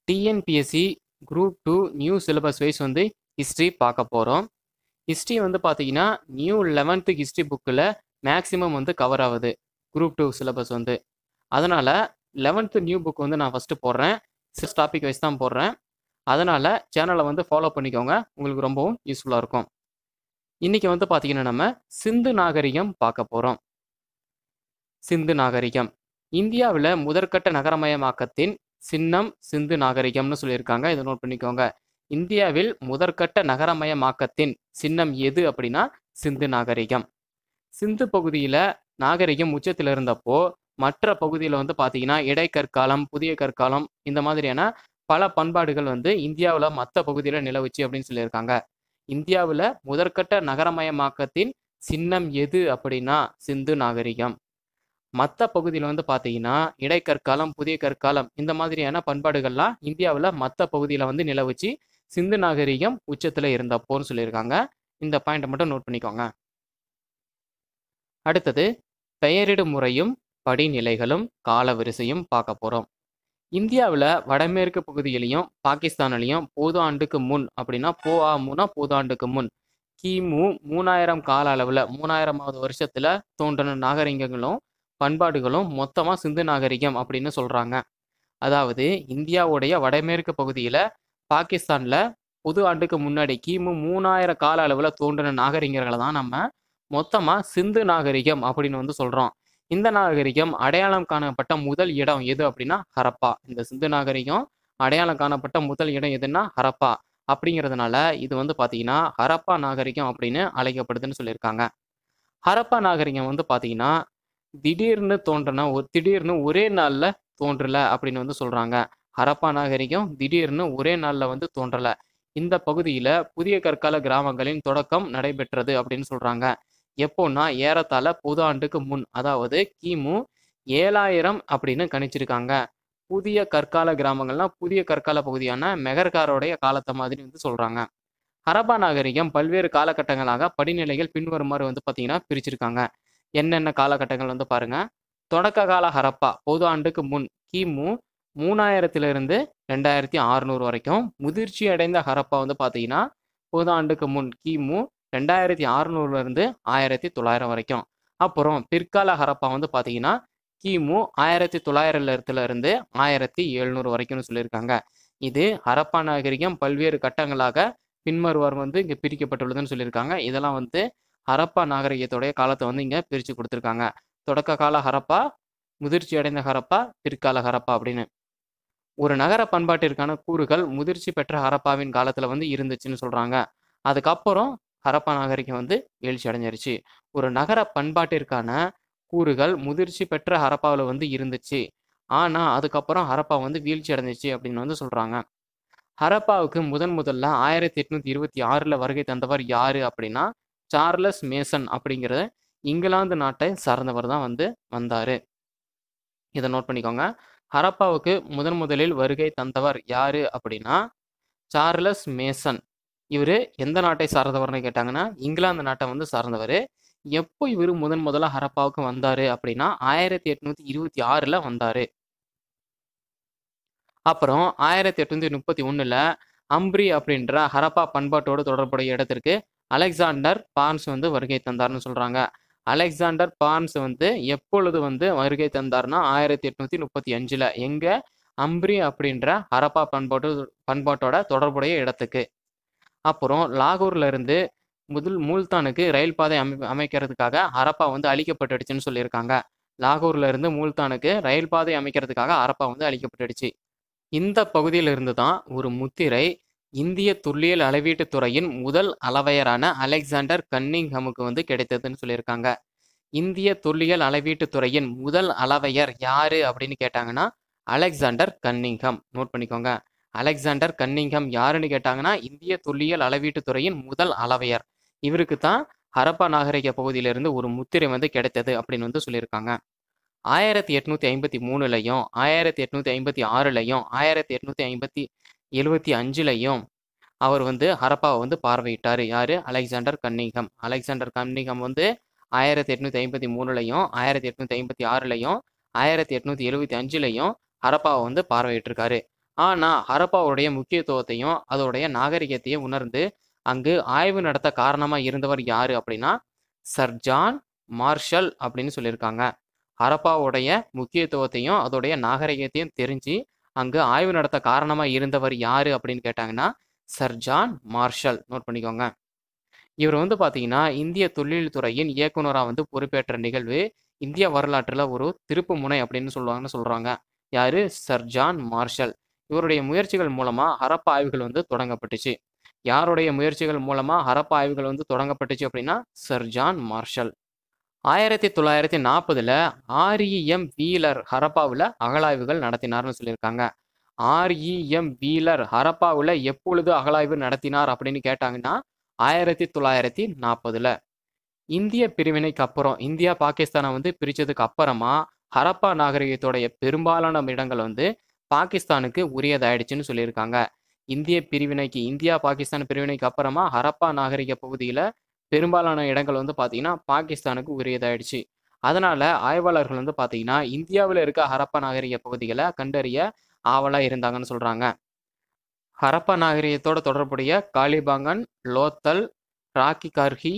TNPSC group two new syllabus wise வந்து history பார்க்க போகிறோம் ஹிஸ்ட்ரி வந்து பார்த்தீங்கன்னா நியூ லெவன்த்து ஹிஸ்ட்ரி புக்கில் மேக்ஸிமம் வந்து கவர் ஆகுது குரூப் டூ சிலபஸ் வந்து அதனால் லெவன்த்து நியூ புக் வந்து நான் ஃபஸ்ட்டு போடுறேன் சிக்ஸ் டாபிக் வைஸ் தான் போடுறேன் அதனால் சேனலை வந்து ஃபாலோ பண்ணிக்கோங்க உங்களுக்கு ரொம்பவும் யூஸ்ஃபுல்லாக இருக்கும் இன்றைக்கி வந்து பார்த்தீங்கன்னா நம்ம சிந்து நாகரிகம் பார்க்க போகிறோம் சிந்து நாகரிகம் இந்தியாவில் முதற்கட்ட நகரமயமாக்கத்தின் சின்னம் சிந்து நாகரிகம்னு சொல்லியிருக்காங்க இதை நோட் பண்ணிக்கோங்க இந்தியாவில் முதற்கட்ட நகரமயமாக்கத்தின் சின்னம் எது அப்படின்னா சிந்து நாகரிகம் சிந்து பகுதியில் நாகரிகம் உச்சத்தில் இருந்தப்போ மற்ற பகுதியில் வந்து பார்த்தீங்கன்னா இடைக்கற்காலம் புதிய கற்காலம் இந்த மாதிரியான பல பண்பாடுகள் வந்து இந்தியாவில் மற்ற பகுதியில் நிலவுச்சு அப்படின்னு சொல்லியிருக்காங்க இந்தியாவில் முதற்கட்ட நகரமயமாக்கத்தின் சின்னம் எது அப்படின்னா சிந்து நாகரிகம் மற்ற பகுதியில் வந்து பார்த்தீங்கன்னா இடைக்கற்காலம் புதிய கற்காலம் இந்த மாதிரியான பண்பாடுகள்லாம் இந்தியாவில் மற்ற பகுதியில் வந்து நிலவுச்சு சிந்து நாகரிகம் உச்சத்தில் இருந்தப்போன்னு சொல்லியிருக்காங்க இந்த பாயிண்ட்டை மட்டும் நோட் பண்ணிக்கோங்க அடுத்தது பெயரிடும் முறையும் படிநிலைகளும் காலவரிசையும் பார்க்க போகிறோம் இந்தியாவில் வடமேற்கு பகுதியிலையும் பாகிஸ்தான்லையும் பொது ஆண்டுக்கு முன் அப்படின்னா போ ஆ முனா பொது ஆண்டுக்கு முன் கிமு மூணாயிரம் கால அளவில் மூணாயிரமாவது வருஷத்தில் தோன்றின நாகரிகங்களும் பண்பாடுகளும் மொத்தமாக சிந்து நாகரிகம் அப்படின்னு சொல்கிறாங்க அதாவது இந்தியாவுடைய வடமேற்கு பகுதியில் பாகிஸ்தானில் பொது ஆண்டுக்கு முன்னாடி கிமு மூணாயிரம் கால அளவில் தோன்றின நாகரிகங்களை தான் நம்ம மொத்தமாக சிந்து நாகரிகம் அப்படின்னு வந்து சொல்கிறோம் இந்த நாகரிகம் அடையாளம் காணப்பட்ட முதல் இடம் எது அப்படின்னா ஹரப்பா இந்த சிந்து நாகரிகம் அடையாளம் காணப்பட்ட முதல் இடம் எதுன்னா ஹரப்பா அப்படிங்கிறதுனால இது வந்து பார்த்தீங்கன்னா ஹரப்பா நாகரிகம் அப்படின்னு அழைக்கப்படுதுன்னு சொல்லியிருக்காங்க ஹரப்பா நாகரிகம் வந்து பார்த்தீங்கன்னா திடீர்னு தோன்றின ஒரு திடீர்னு ஒரே நாளில் தோன்றல அப்படின்னு வந்து சொல்கிறாங்க ஹரப்பா நாகரிகம் திடீர்னு ஒரே நாளில் வந்து தோன்றலை இந்த பகுதியில் புதிய கற்கால கிராமங்களின் தொடக்கம் நடைபெற்றது அப்படின்னு சொல்கிறாங்க எப்போன்னா ஏறத்தாழ பொது ஆண்டுக்கு முன் அதாவது கிமு ஏழாயிரம் அப்படின்னு கணிச்சிருக்காங்க புதிய கற்கால கிராமங்கள்லாம் புதிய கற்கால பகுதியான மெகர்காரோடைய காலத்தை மாதிரி வந்து சொல்கிறாங்க ஹரப்பா நாகரிகம் பல்வேறு காலகட்டங்களாக படிநிலைகள் பின்வருமாறு வந்து பார்த்தீங்கன்னா பிரிச்சிருக்காங்க என்னென்ன காலகட்டங்கள் வந்து பாருங்க தொடக்க கால ஹரப்பா பொது ஆண்டுக்கு முன் கிமு மூணாயிரத்திலிருந்து ரெண்டாயிரத்தி அறுநூறு வரைக்கும் முதிர்ச்சி அடைந்த ஹரப்பா வந்து பார்த்தீங்கன்னா பொது ஆண்டுக்கு முன் கிமு ரெண்டாயிரத்தி அறுநூறுலேருந்து ஆயிரத்தி தொள்ளாயிரம் வரைக்கும் அப்புறம் பிற்கால ஹரப்பா வந்து பார்த்தீங்கன்னா கிமு ஆயிரத்தி தொள்ளாயிரத்துல இருந்து ஆயிரத்தி எழுநூறு வரைக்கும்னு சொல்லியிருக்காங்க இது ஹரப்பா நாகரிகம் பல்வேறு கட்டங்களாக பின்வருவார் வந்து இங்கே பிரிக்கப்பட்டுள்ளதுன்னு சொல்லியிருக்காங்க இதெல்லாம் வந்து ஹரப்பா நாகரிகத்துடைய காலத்தை வந்து இங்கே பிரித்து கொடுத்துருக்காங்க தொடக்க கால ஹரப்பா முதிர்ச்சி அடைந்த ஹரப்பா பிற்கால ஹரப்பா அப்படின்னு ஒரு நகர பண்பாட்டிற்கான கூறுகள் முதிர்ச்சி பெற்ற ஹரப்பாவின் காலத்தில் வந்து இருந்துச்சுன்னு சொல்கிறாங்க அதுக்கப்புறம் ஹரப்பா நாகரிகம் வந்து எழுச்சி அடைஞ்சிருச்சு ஒரு நகர பண்பாட்டிற்கான கூறுகள் முதிர்ச்சி பெற்ற ஹரப்பாவில் வந்து இருந்துச்சு ஆனால் அதுக்கப்புறம் ஹரப்பா வந்து வீழ்ச்சி அடைஞ்சிச்சு அப்படின்னு வந்து சொல்கிறாங்க ஹரப்பாவுக்கு முதன் முதல்ல ஆயிரத்தி எட்நூத்தி இருபத்தி ஆறில் வருகை தந்தவர் யார் அப்படின்னா சார்லஸ் மேசன் அப்படிங்கிற இங்கிலாந்து நாட்டை சார்ந்தவர் தான் வந்து வந்தார் இதை நோட் பண்ணிக்கோங்க ஹரப்பாவுக்கு முதன் முதலில் வருகை தந்தவர் யார் அப்படின்னா சார்லஸ் மேசன் இவர் எந்த நாட்டை சார்ந்தவர்னு கேட்டாங்கன்னா இங்கிலாந்து நாட்டை வந்து சார்ந்தவர் எப்போ இவர் முதன் முதல்ல ஹரப்பாவுக்கு வந்தார் அப்படின்னா ஆயிரத்தி எட்நூத்தி இருபத்தி ஆறில் வந்தார் அப்புறம் ஆயிரத்தி எட்நூத்தி முப்பத்தி ஒன்றில் அம்ப்ரி அப்படின்ற ஹரப்பா பண்பாட்டோடு தொடர்புடைய இடத்திற்கு அலெக்சாண்டர் பார்ன்ஸ் வந்து வருகை தந்தார்னு சொல்கிறாங்க அலெக்சாண்டர் பார்ன்ஸ் வந்து எப்பொழுது வந்து வருகை தந்தார்னா ஆயிரத்தி எட்நூத்தி முப்பத்தி அஞ்சில் எங்கே அம்ப்ரி அப்படின்ற ஹரப்பா பண்பாட்டு பண்பாட்டோட தொடர்புடைய இடத்துக்கு அப்புறம் லாகூர்ல இருந்து முதல் மூல்தானுக்கு ரயில் பாதை அமை அமைக்கிறதுக்காக ஹரப்பா வந்து அழிக்கப்பட்டுடுச்சுன்னு சொல்லியிருக்காங்க லாகூர்ல இருந்து மூல்தானுக்கு ரயில் பாதை அமைக்கிறதுக்காக ஹரப்பா வந்து அழிக்கப்பட்டுடுச்சு இந்த பகுதியிலிருந்து தான் ஒரு முத்திரை இந்திய துல்லியல் அளவீட்டுத் துறையின் முதல் அளவையரான அலெக்சாண்டர் கன்னிங்ஹமுக்கு வந்து கிடைத்ததுன்னு சொல்லியிருக்காங்க இந்திய தொல்லியல் அளவீட்டுத் துறையின் முதல் அளவையர் யாரு அப்படின்னு கேட்டாங்கன்னா அலெக்சாண்டர் கன்னிங்ஹம் நோட் பண்ணிக்கோங்க அலெக்சாண்டர் கன்னிங்ஹம் யாருன்னு கேட்டாங்கன்னா இந்திய தொல்லியல் அளவீட்டுத் துறையின் முதல் அளவையர் இவருக்கு தான் ஹரப்பா நாகரிக பகுதியிலிருந்து ஒரு முத்திரை வந்து கிடைத்தது அப்படின்னு வந்து சொல்லியிருக்காங்க ஆயிரத்தி எட்நூத்தி ஐம்பத்தி மூணுலையும் ஆயிரத்தி எட்நூத்தி ஐம்பத்தி ஆறுலையும் ஆயிரத்தி எட்நூத்தி ஐம்பத்தி எழுவத்தி அஞ்சுலையும் அவர் வந்து ஹரப்பாவை வந்து பார்வையிட்டார் யார் அலெக்சாண்டர் கன்னிங்ஹம் அலெக்சாண்டர் கன்னிங்ஹம் வந்து ஆயிரத்தி எட்நூத்தி ஐம்பத்தி மூணுலையும் ஆயிரத்தி எட்நூத்தி ஐம்பத்தி ஆறுலையும் ஆயிரத்தி எட்நூத்தி எழுவத்தி அஞ்சுலையும் ஹரப்பாவை வந்து பார்வையிட்டிருக்காரு ஆனால் ஹரப்பாவுடைய முக்கியத்துவத்தையும் அதோடைய நாகரிகத்தையும் உணர்ந்து அங்கு ஆய்வு நடத்த காரணமாக இருந்தவர் யாரு அப்படின்னா சர் ஜான் மார்ஷல் அப்படின்னு சொல்லியிருக்காங்க ஹரப்பாவுடைய முக்கியத்துவத்தையும் அதோடைய நாகரிகத்தையும் தெரிஞ்சு அங்கு ஆய்வு நடத்த காரணமாக இருந்தவர் யாரு அப்படின்னு கேட்டாங்கன்னா சர் ஜான் மார்ஷல் நோட் பண்ணிக்கோங்க இவர் வந்து பார்த்தீங்கன்னா இந்திய தொழில் துறையின் இயக்குனராக வந்து பொறுப்பேற்ற நிகழ்வு இந்திய வரலாற்றில் ஒரு திருப்பு முனை அப்படின்னு சொல்லுவாங்கன்னு சொல்கிறாங்க யாரு சர் ஜான் மார்ஷல் இவருடைய முயற்சிகள் மூலமாக ஹரப்பா ஆய்வுகள் வந்து தொடங்கப்பட்டுச்சு யாருடைய முயற்சிகள் மூலமாக ஹரப்பா ஆய்வுகள் வந்து தொடங்கப்பட்டுச்சு அப்படின்னா சர் ஜான் மார்ஷல் ஆயிரத்தி தொள்ளாயிரத்தி நாற்பதுல ஆர்இஎம் வீலர் ஹரப்பாவில் அகழாய்வுகள் நடத்தினார்னு சொல்லியிருக்காங்க ஆர்இஎம் வீலர் ஹரப்பாவில் எப்பொழுது அகழாய்வு நடத்தினார் அப்படின்னு கேட்டாங்கன்னா ஆயிரத்தி தொள்ளாயிரத்தி நாற்பதுல இந்திய பிரிவினைக்கு அப்புறம் இந்தியா பாகிஸ்தானை வந்து பிரிச்சதுக்கு அப்புறமா ஹரப்பா நாகரிகத்தோடைய பெரும்பாலான இடங்கள் வந்து பாகிஸ்தானுக்கு உரியதாயிடுச்சுன்னு சொல்லியிருக்காங்க இந்திய பிரிவினைக்கு இந்தியா பாகிஸ்தான் பிரிவினைக்கு அப்புறமா ஹரப்பா நாகரிக பகுதியில் பெரும்பாலான இடங்கள் வந்து பார்த்தீங்கன்னா பாகிஸ்தானுக்கு உரியதாயிடுச்சு அதனால ஆய்வாளர்கள் வந்து பார்த்தீங்கன்னா இந்தியாவில் இருக்க ஹரப்பா நாகரிக பகுதிகளை கண்டறிய ஆவலாக இருந்தாங்கன்னு சொல்கிறாங்க ஹரப்பா நாகரிகத்தோட தொடர்புடைய காலிபாங்கன் லோத்தல் ராக்கி கர்ஹி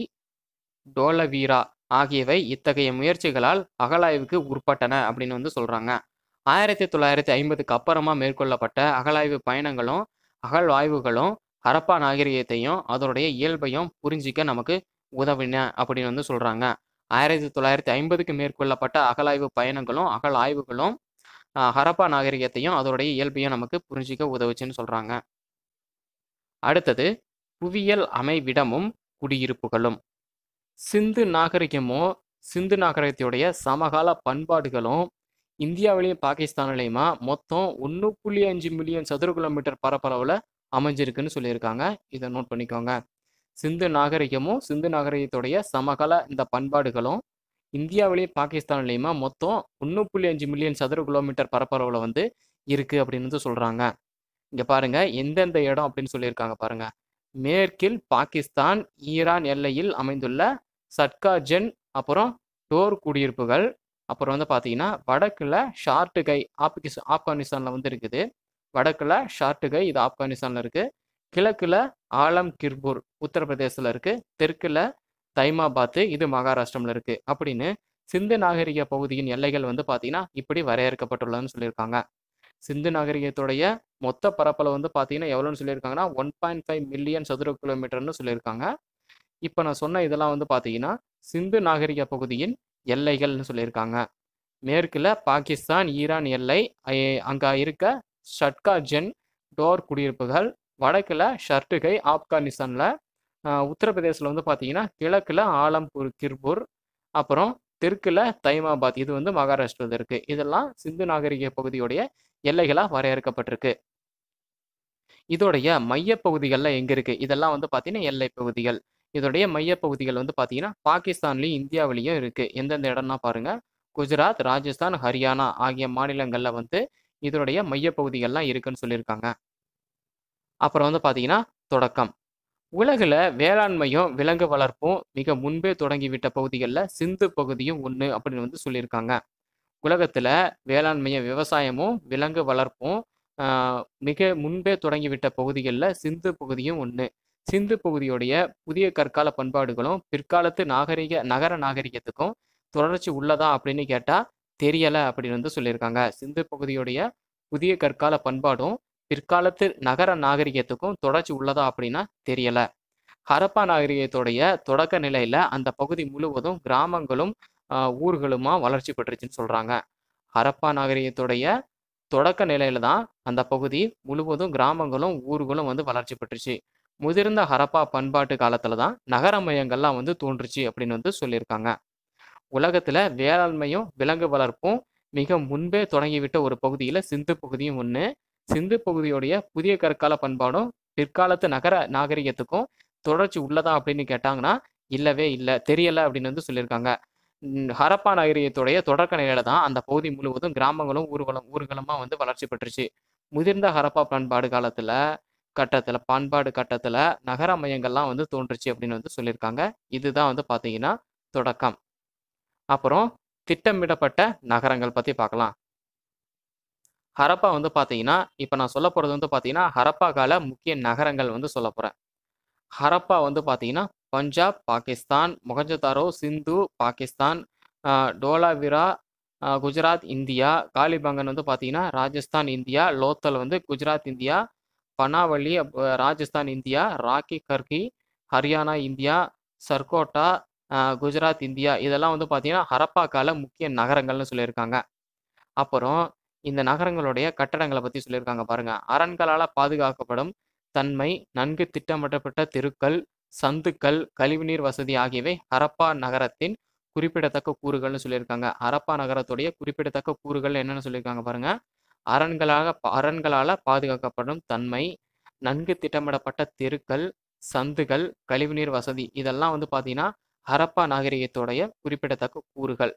டோலவீரா ஆகியவை இத்தகைய முயற்சிகளால் அகழாய்வுக்கு உட்பட்டன அப்படின்னு வந்து சொல்கிறாங்க ஆயிரத்தி தொள்ளாயிரத்தி ஐம்பதுக்கு அப்புறமா மேற்கொள்ளப்பட்ட அகழாய்வு பயணங்களும் அகழ்வாய்வுகளும் ஹரப்பா நாகரிகத்தையும் அதனுடைய இயல்பையும் புரிஞ்சிக்க நமக்கு உதவின அப்படின்னு வந்து சொல்கிறாங்க ஆயிரத்தி தொள்ளாயிரத்தி ஐம்பதுக்கு மேற்கொள்ளப்பட்ட அகழாய்வு பயணங்களும் அகழ் ஆய்வுகளும் ஆஹ், ஹரப்பா நாகரிகத்தையும் அதோடைய இயல்பையும் நமக்கு புரிஞ்சிக்க உதவுச்சுன்னு சொல்கிறாங்க அடுத்தது புவியியல் அமைவிடமும் குடியிருப்புகளும் சிந்து நாகரிகமோ சிந்து நாகரிகத்துடைய சமகால பண்பாடுகளும் இந்தியாவிலையும் பாகிஸ்தான்லையுமா மொத்தம் ஒன்று புள்ளி அஞ்சு மில்லியன் சதுர கிலோமீட்டர் பரப்பளவில் அமைஞ்சிருக்குன்னு சொல்லியிருக்காங்க இதை நோட் பண்ணிக்கோங்க சிந்து நாகரிகமும் சிந்து நாகரிகத்துடைய சமகால இந்த பண்பாடுகளும் இந்தியாவிலேயும் பாகிஸ்தான்லேயுமா மொத்தம் ஒன்று புள்ளி அஞ்சு மில்லியன் சதுர கிலோமீட்டர் பரப்பளவில் வந்து இருக்குது அப்படின்னு வந்து சொல்கிறாங்க இங்கே பாருங்க எந்தெந்த இடம் அப்படின்னு சொல்லியிருக்காங்க பாருங்க மேற்கில் பாகிஸ்தான் ஈரான் எல்லையில் அமைந்துள்ள சட்காஜென் அப்புறம் டோர் குடியிருப்புகள் அப்புறம் வந்து பார்த்தீங்கன்னா வடக்குல ஷார்ட்டுகை ஆப்கிஸ் ஆப்கானிஸ்தானில் வந்து இருக்குது வடக்குல ஷார்ட்டுகை இது ஆப்கானிஸ்தானில் இருக்கு கிழக்குல ஆலம் கிர்பூர் உத்தரப்பிரதேசத்தில் இருக்கு தெற்குல தைமாபாத்து இது மகாராஷ்டிரம்ல இருக்கு அப்படின்னு சிந்து நாகரிக பகுதியின் எல்லைகள் வந்து பார்த்தீங்கன்னா இப்படி வரையறுக்கப்பட்டுள்ளதுன்னு சொல்லியிருக்காங்க சிந்து நாகரிகத்துடைய மொத்த பரப்பளவு வந்து பார்த்தீங்கன்னா எவ்வளோன்னு சொல்லியிருக்காங்கன்னா ஒன் பாயிண்ட் ஃபைவ் மில்லியன் சதுர கிலோமீட்டர்னு சொல்லியிருக்காங்க இப்போ நான் சொன்ன இதெல்லாம் வந்து பார்த்தீங்கன்னா சிந்து நாகரிக பகுதியின் எல்லைகள்னு சொல்லியிருக்காங்க மேற்குல பாகிஸ்தான் ஈரான் எல்லை அங்கே இருக்க ஷட்கா ஜென் டோர் குடியிருப்புகள் வடக்குல ஷர்ட்டுகை ஆப்கானிஸ்தானில் உத்தரப்பிரதேசில் வந்து பார்த்தீங்கன்னா கிழக்குல ஆலம்பூர் கிர்பூர் அப்புறம் தெற்குல தைமாபாத் இது வந்து மகாராஷ்டிரத்தில் இருக்கு இதெல்லாம் சிந்து நாகரிக பகுதியுடைய எல்லைகளாக வரையறுக்கப்பட்டிருக்கு இதோடைய மையப்பகுதிகளில் எங்க இருக்கு இதெல்லாம் வந்து பார்த்தீங்கன்னா எல்லை பகுதிகள் இதோடைய மையப்பகுதிகள் வந்து பார்த்தீங்கன்னா பாகிஸ்தான்லையும் இந்தியாவிலையும் இருக்கு எந்தெந்த இடம்னா பாருங்க குஜராத் ராஜஸ்தான் ஹரியானா ஆகிய மாநிலங்களில் வந்து இதனுடைய மையப்பகுதிகள்லாம் இருக்குன்னு சொல்லியிருக்காங்க அப்புறம் வந்து பார்த்தீங்கன்னா தொடக்கம் உலகில் வேளாண்மையும் விலங்கு வளர்ப்பும் மிக முன்பே தொடங்கிவிட்ட பகுதிகளில் சிந்து பகுதியும் ஒன்று அப்படின்னு வந்து சொல்லியிருக்காங்க உலகத்தில் வேளாண்மையும் விவசாயமும் விலங்கு வளர்ப்பும் ஆஹ், மிக முன்பே தொடங்கிவிட்ட பகுதிகளில் சிந்து பகுதியும் ஒன்று சிந்து பகுதியுடைய புதிய கற்கால பண்பாடுகளும் பிற்காலத்து நாகரிக நகர நாகரிகத்துக்கும் தொடர்ச்சி உள்ளதா அப்படின்னு கேட்டால் தெரியலை அப்படின்னு வந்து சொல்லியிருக்காங்க சிந்து பகுதியுடைய புதிய கற்கால பண்பாடும் பிற்காலத்து நகர நாகரிகத்துக்கும் தொடர்ச்சி உள்ளதா அப்படின்னா தெரியல ஹரப்பா நாகரிகத்துடைய தொடக்க நிலையில அந்த பகுதி முழுவதும் கிராமங்களும் ஆஹ், ஊர்களுமா வளர்ச்சி பெற்றுச்சுன்னு சொல்றாங்க ஹரப்பா நாகரிகத்துடைய தொடக்க நிலையில தான் அந்த பகுதி முழுவதும் கிராமங்களும் ஊர்களும் வந்து வளர்ச்சி பெற்றுச்சு முதிர்ந்த ஹரப்பா பண்பாட்டு காலத்துல தான் நகர மையங்கள்லாம் வந்து தோன்றுச்சு அப்படின்னு வந்து சொல்லியிருக்காங்க உலகத்துல வேளாண்மையும் விலங்கு வளர்ப்பும் மிக முன்பே தொடங்கிவிட்ட ஒரு பகுதியில சிந்து பகுதியும் ஒன்று சிந்து பகுதியுடைய புதிய கற்கால பண்பாடும் பிற்காலத்து நகர நாகரிகத்துக்கும் தொடர்ச்சி உள்ளதா அப்படின்னு கேட்டாங்கன்னா இல்லவே இல்லை தெரியல அப்படின்னு வந்து சொல்லியிருக்காங்க ம், ஹரப்பா நாகரிகத்துடைய தொடக்க நிலையில தான் அந்த பகுதி முழுவதும் கிராமங்களும் ஊர்களும் ஊர்களுமா வந்து வளர்ச்சி பெற்றுச்சு முதிர்ந்த ஹரப்பா பண்பாடு காலத்துல கட்டத்துல பண்பாடு கட்டத்துல நகர மையங்கள்லாம் வந்து தோன்றுச்சு அப்படின்னு வந்து சொல்லியிருக்காங்க இதுதான் வந்து பாத்தீங்கன்னா தொடக்கம் அப்புறம் திட்டமிடப்பட்ட நகரங்கள் பத்தி பார்க்கலாம் ஹரப்பா வந்து பார்த்தீங்கன்னா இப்போ நான் சொல்ல போகிறது வந்து பார்த்தீங்கன்னா ஹரப்பா கால முக்கிய நகரங்கள் வந்து சொல்ல போகிறேன் ஹரப்பா வந்து பார்த்தீங்கன்னா பஞ்சாப் பாகிஸ்தான் மொகஞ்சதாரோ சிந்து பாகிஸ்தான் ஆஹ் டோலாவிரா ஆஹ் குஜராத் இந்தியா காலிபங்கன் வந்து பார்த்தீங்கன்னா ராஜஸ்தான் இந்தியா லோத்தல் வந்து குஜராத் இந்தியா பனாவலி அப்ப Rajasthan India Rakhigarhi Haryana India Surkotada ஆஹ் குஜராத் இந்தியா இதெல்லாம் வந்து பார்த்தீங்கன்னா ஹரப்பா கால முக்கிய நகரங்கள்னு சொல்லியிருக்காங்க அப்புறம் இந்த நகரங்களுடைய கட்டடங்களை பற்றி சொல்லியிருக்காங்க பாருங்க அரண்களால் பாதுகாக்கப்படும் தன்மை நன்கு திட்டமிடப்பட்ட தெருக்கள் சந்துக்கள் கழிவுநீர் வசதி ஆகியவை ஹரப்பா நகரத்தின் குறிப்பிடத்தக்க கூறுகள்னு சொல்லியிருக்காங்க ஹரப்பா நகரத்துடைய குறிப்பிடத்தக்க கூறுகள் என்னன்னு சொல்லியிருக்காங்க பாருங்க அரண்களாக அரண்களால் பாதுகாக்கப்படும் தன்மை நன்கு திட்டமிடப்பட்ட தெருக்கள் சந்துகள் கழிவுநீர் வசதி இதெல்லாம் வந்து பார்த்தீங்கன்னா ஹரப்பா நாகரிகத்துடைய குறிப்பிடத்தக்க கூறுகள்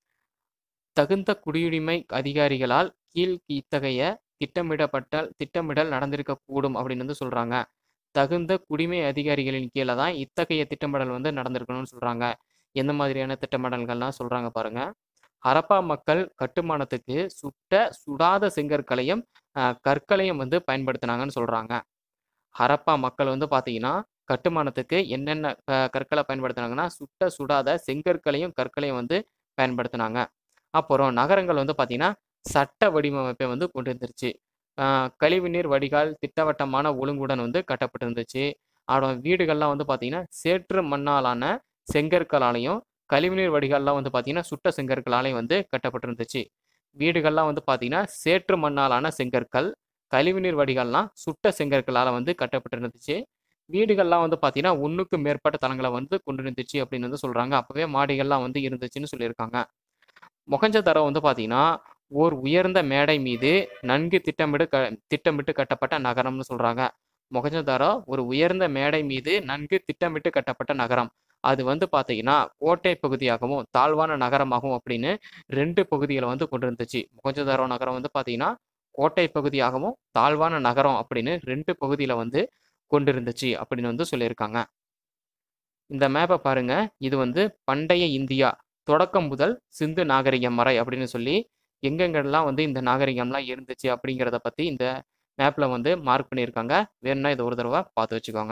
தகுந்த குடியுரிமை அதிகாரிகளால் கீழ் இத்தகைய திட்டமிடப்பட்ட திட்டமிடல் நடந்திருக்கக்கூடும் அப்படின்னு வந்து சொல்றாங்க தகுந்த குடிமை அதிகாரிகளின் கீழே தான் இத்தகைய திட்டமிடல் வந்து நடந்திருக்கணும்னு சொல்றாங்க எந்த மாதிரியான திட்டமிடல்கள்லாம் சொல்றாங்க பாருங்க ஹரப்பா மக்கள் கட்டுமானத்துக்கு சுட்ட சுடாத செங்கற்களையும் அஹ், கற்களையும் வந்து பயன்படுத்தினாங்கன்னு சொல்றாங்க ஹரப்பா மக்கள் வந்து பார்த்தீங்கன்னா கட்டுமானத்துக்கு என்னென்ன அஹ், கற்களை பயன்படுத்தினாங்கன்னா சுட்ட சுடாத செங்கற்களையும் கற்களையும் வந்து பயன்படுத்தினாங்க அப்புறம் நகரங்கள் வந்து பார்த்தீங்கன்னா சட்ட வடிவமைப்பை வந்து கொண்டு வந்துருச்சு ஆஹ் கழிவுநீர் வடிகால் திட்டவட்டமான ஒழுங்குடன் வந்து கட்டப்பட்டிருந்துச்சு அப்புறம் வீடுகள்லாம் வந்து பார்த்தீங்கன்னா சேற்று மண்ணாலான செங்கற்களாலையும் கழிவுநீர் வடிகால்லாம் வந்து பார்த்தீங்கன்னா சுட்ட செங்கற்களாலையும் வந்து கட்டப்பட்டிருந்துச்சு வீடுகள்லாம் வந்து பார்த்தீங்கன்னா சேற்று மண்ணாலான செங்கற்கள் கழிவுநீர் வடிகால்லாம் சுட்ட செங்கற்களால் வந்து கட்டப்பட்டிருந்துச்சு வீடுகள்லாம் வந்து பார்த்தீங்கன்னா ஒன்றுக்கு மேற்பட்ட தளங்களை வந்து கொண்டு இருந்துச்சு அப்படின்னு வந்து சொல்கிறாங்க அப்போவே மாடிகள்லாம் வந்து இருந்துச்சுன்னு சொல்லியிருக்காங்க மொகஞ்சதரோ வந்து பார்த்தீங்கன்னா ஓர் உயர்ந்த மேடை மீது நன்கு திட்டமிட்டு க திட்டமிட்டு கட்டப்பட்ட நகரம்னு சொல்கிறாங்க மொகஞ்சதாரோ ஒரு உயர்ந்த மேடை மீது நன்கு திட்டமிட்டு கட்டப்பட்ட நகரம் அது வந்து பார்த்தீங்கன்னா கோட்டை பகுதியாகவும் தாழ்வான நகரமாகவும் அப்படின்னு ரெண்டு பகுதிகளை வந்து கொண்டு இருந்துச்சு மொகஞ்சதாரோ நகரம் வந்து பார்த்தீங்கன்னா கோட்டை பகுதியாகவும் தாழ்வான நகரம் அப்படின்னு ரெண்டு பகுதியில் வந்து கொண்டு இருந்துச்சு அப்படின்னு வந்து சொல்லியிருக்காங்க இந்த மேப்பை பாருங்க இது வந்து பண்டைய இந்தியா தொடக்கம் முதல் சிந்து நாகரிகம் வரை அப்படின்னு சொல்லி எங்கெங்கெல்லாம் வந்து இந்த நாகரிகம்லாம் இருந்துச்சு அப்படிங்கிறத பற்றி இந்த மேப்பில் வந்து மார்க் பண்ணியிருக்காங்க வேணும்னா இதை ஒரு தடவை பார்த்து வச்சுக்கோங்க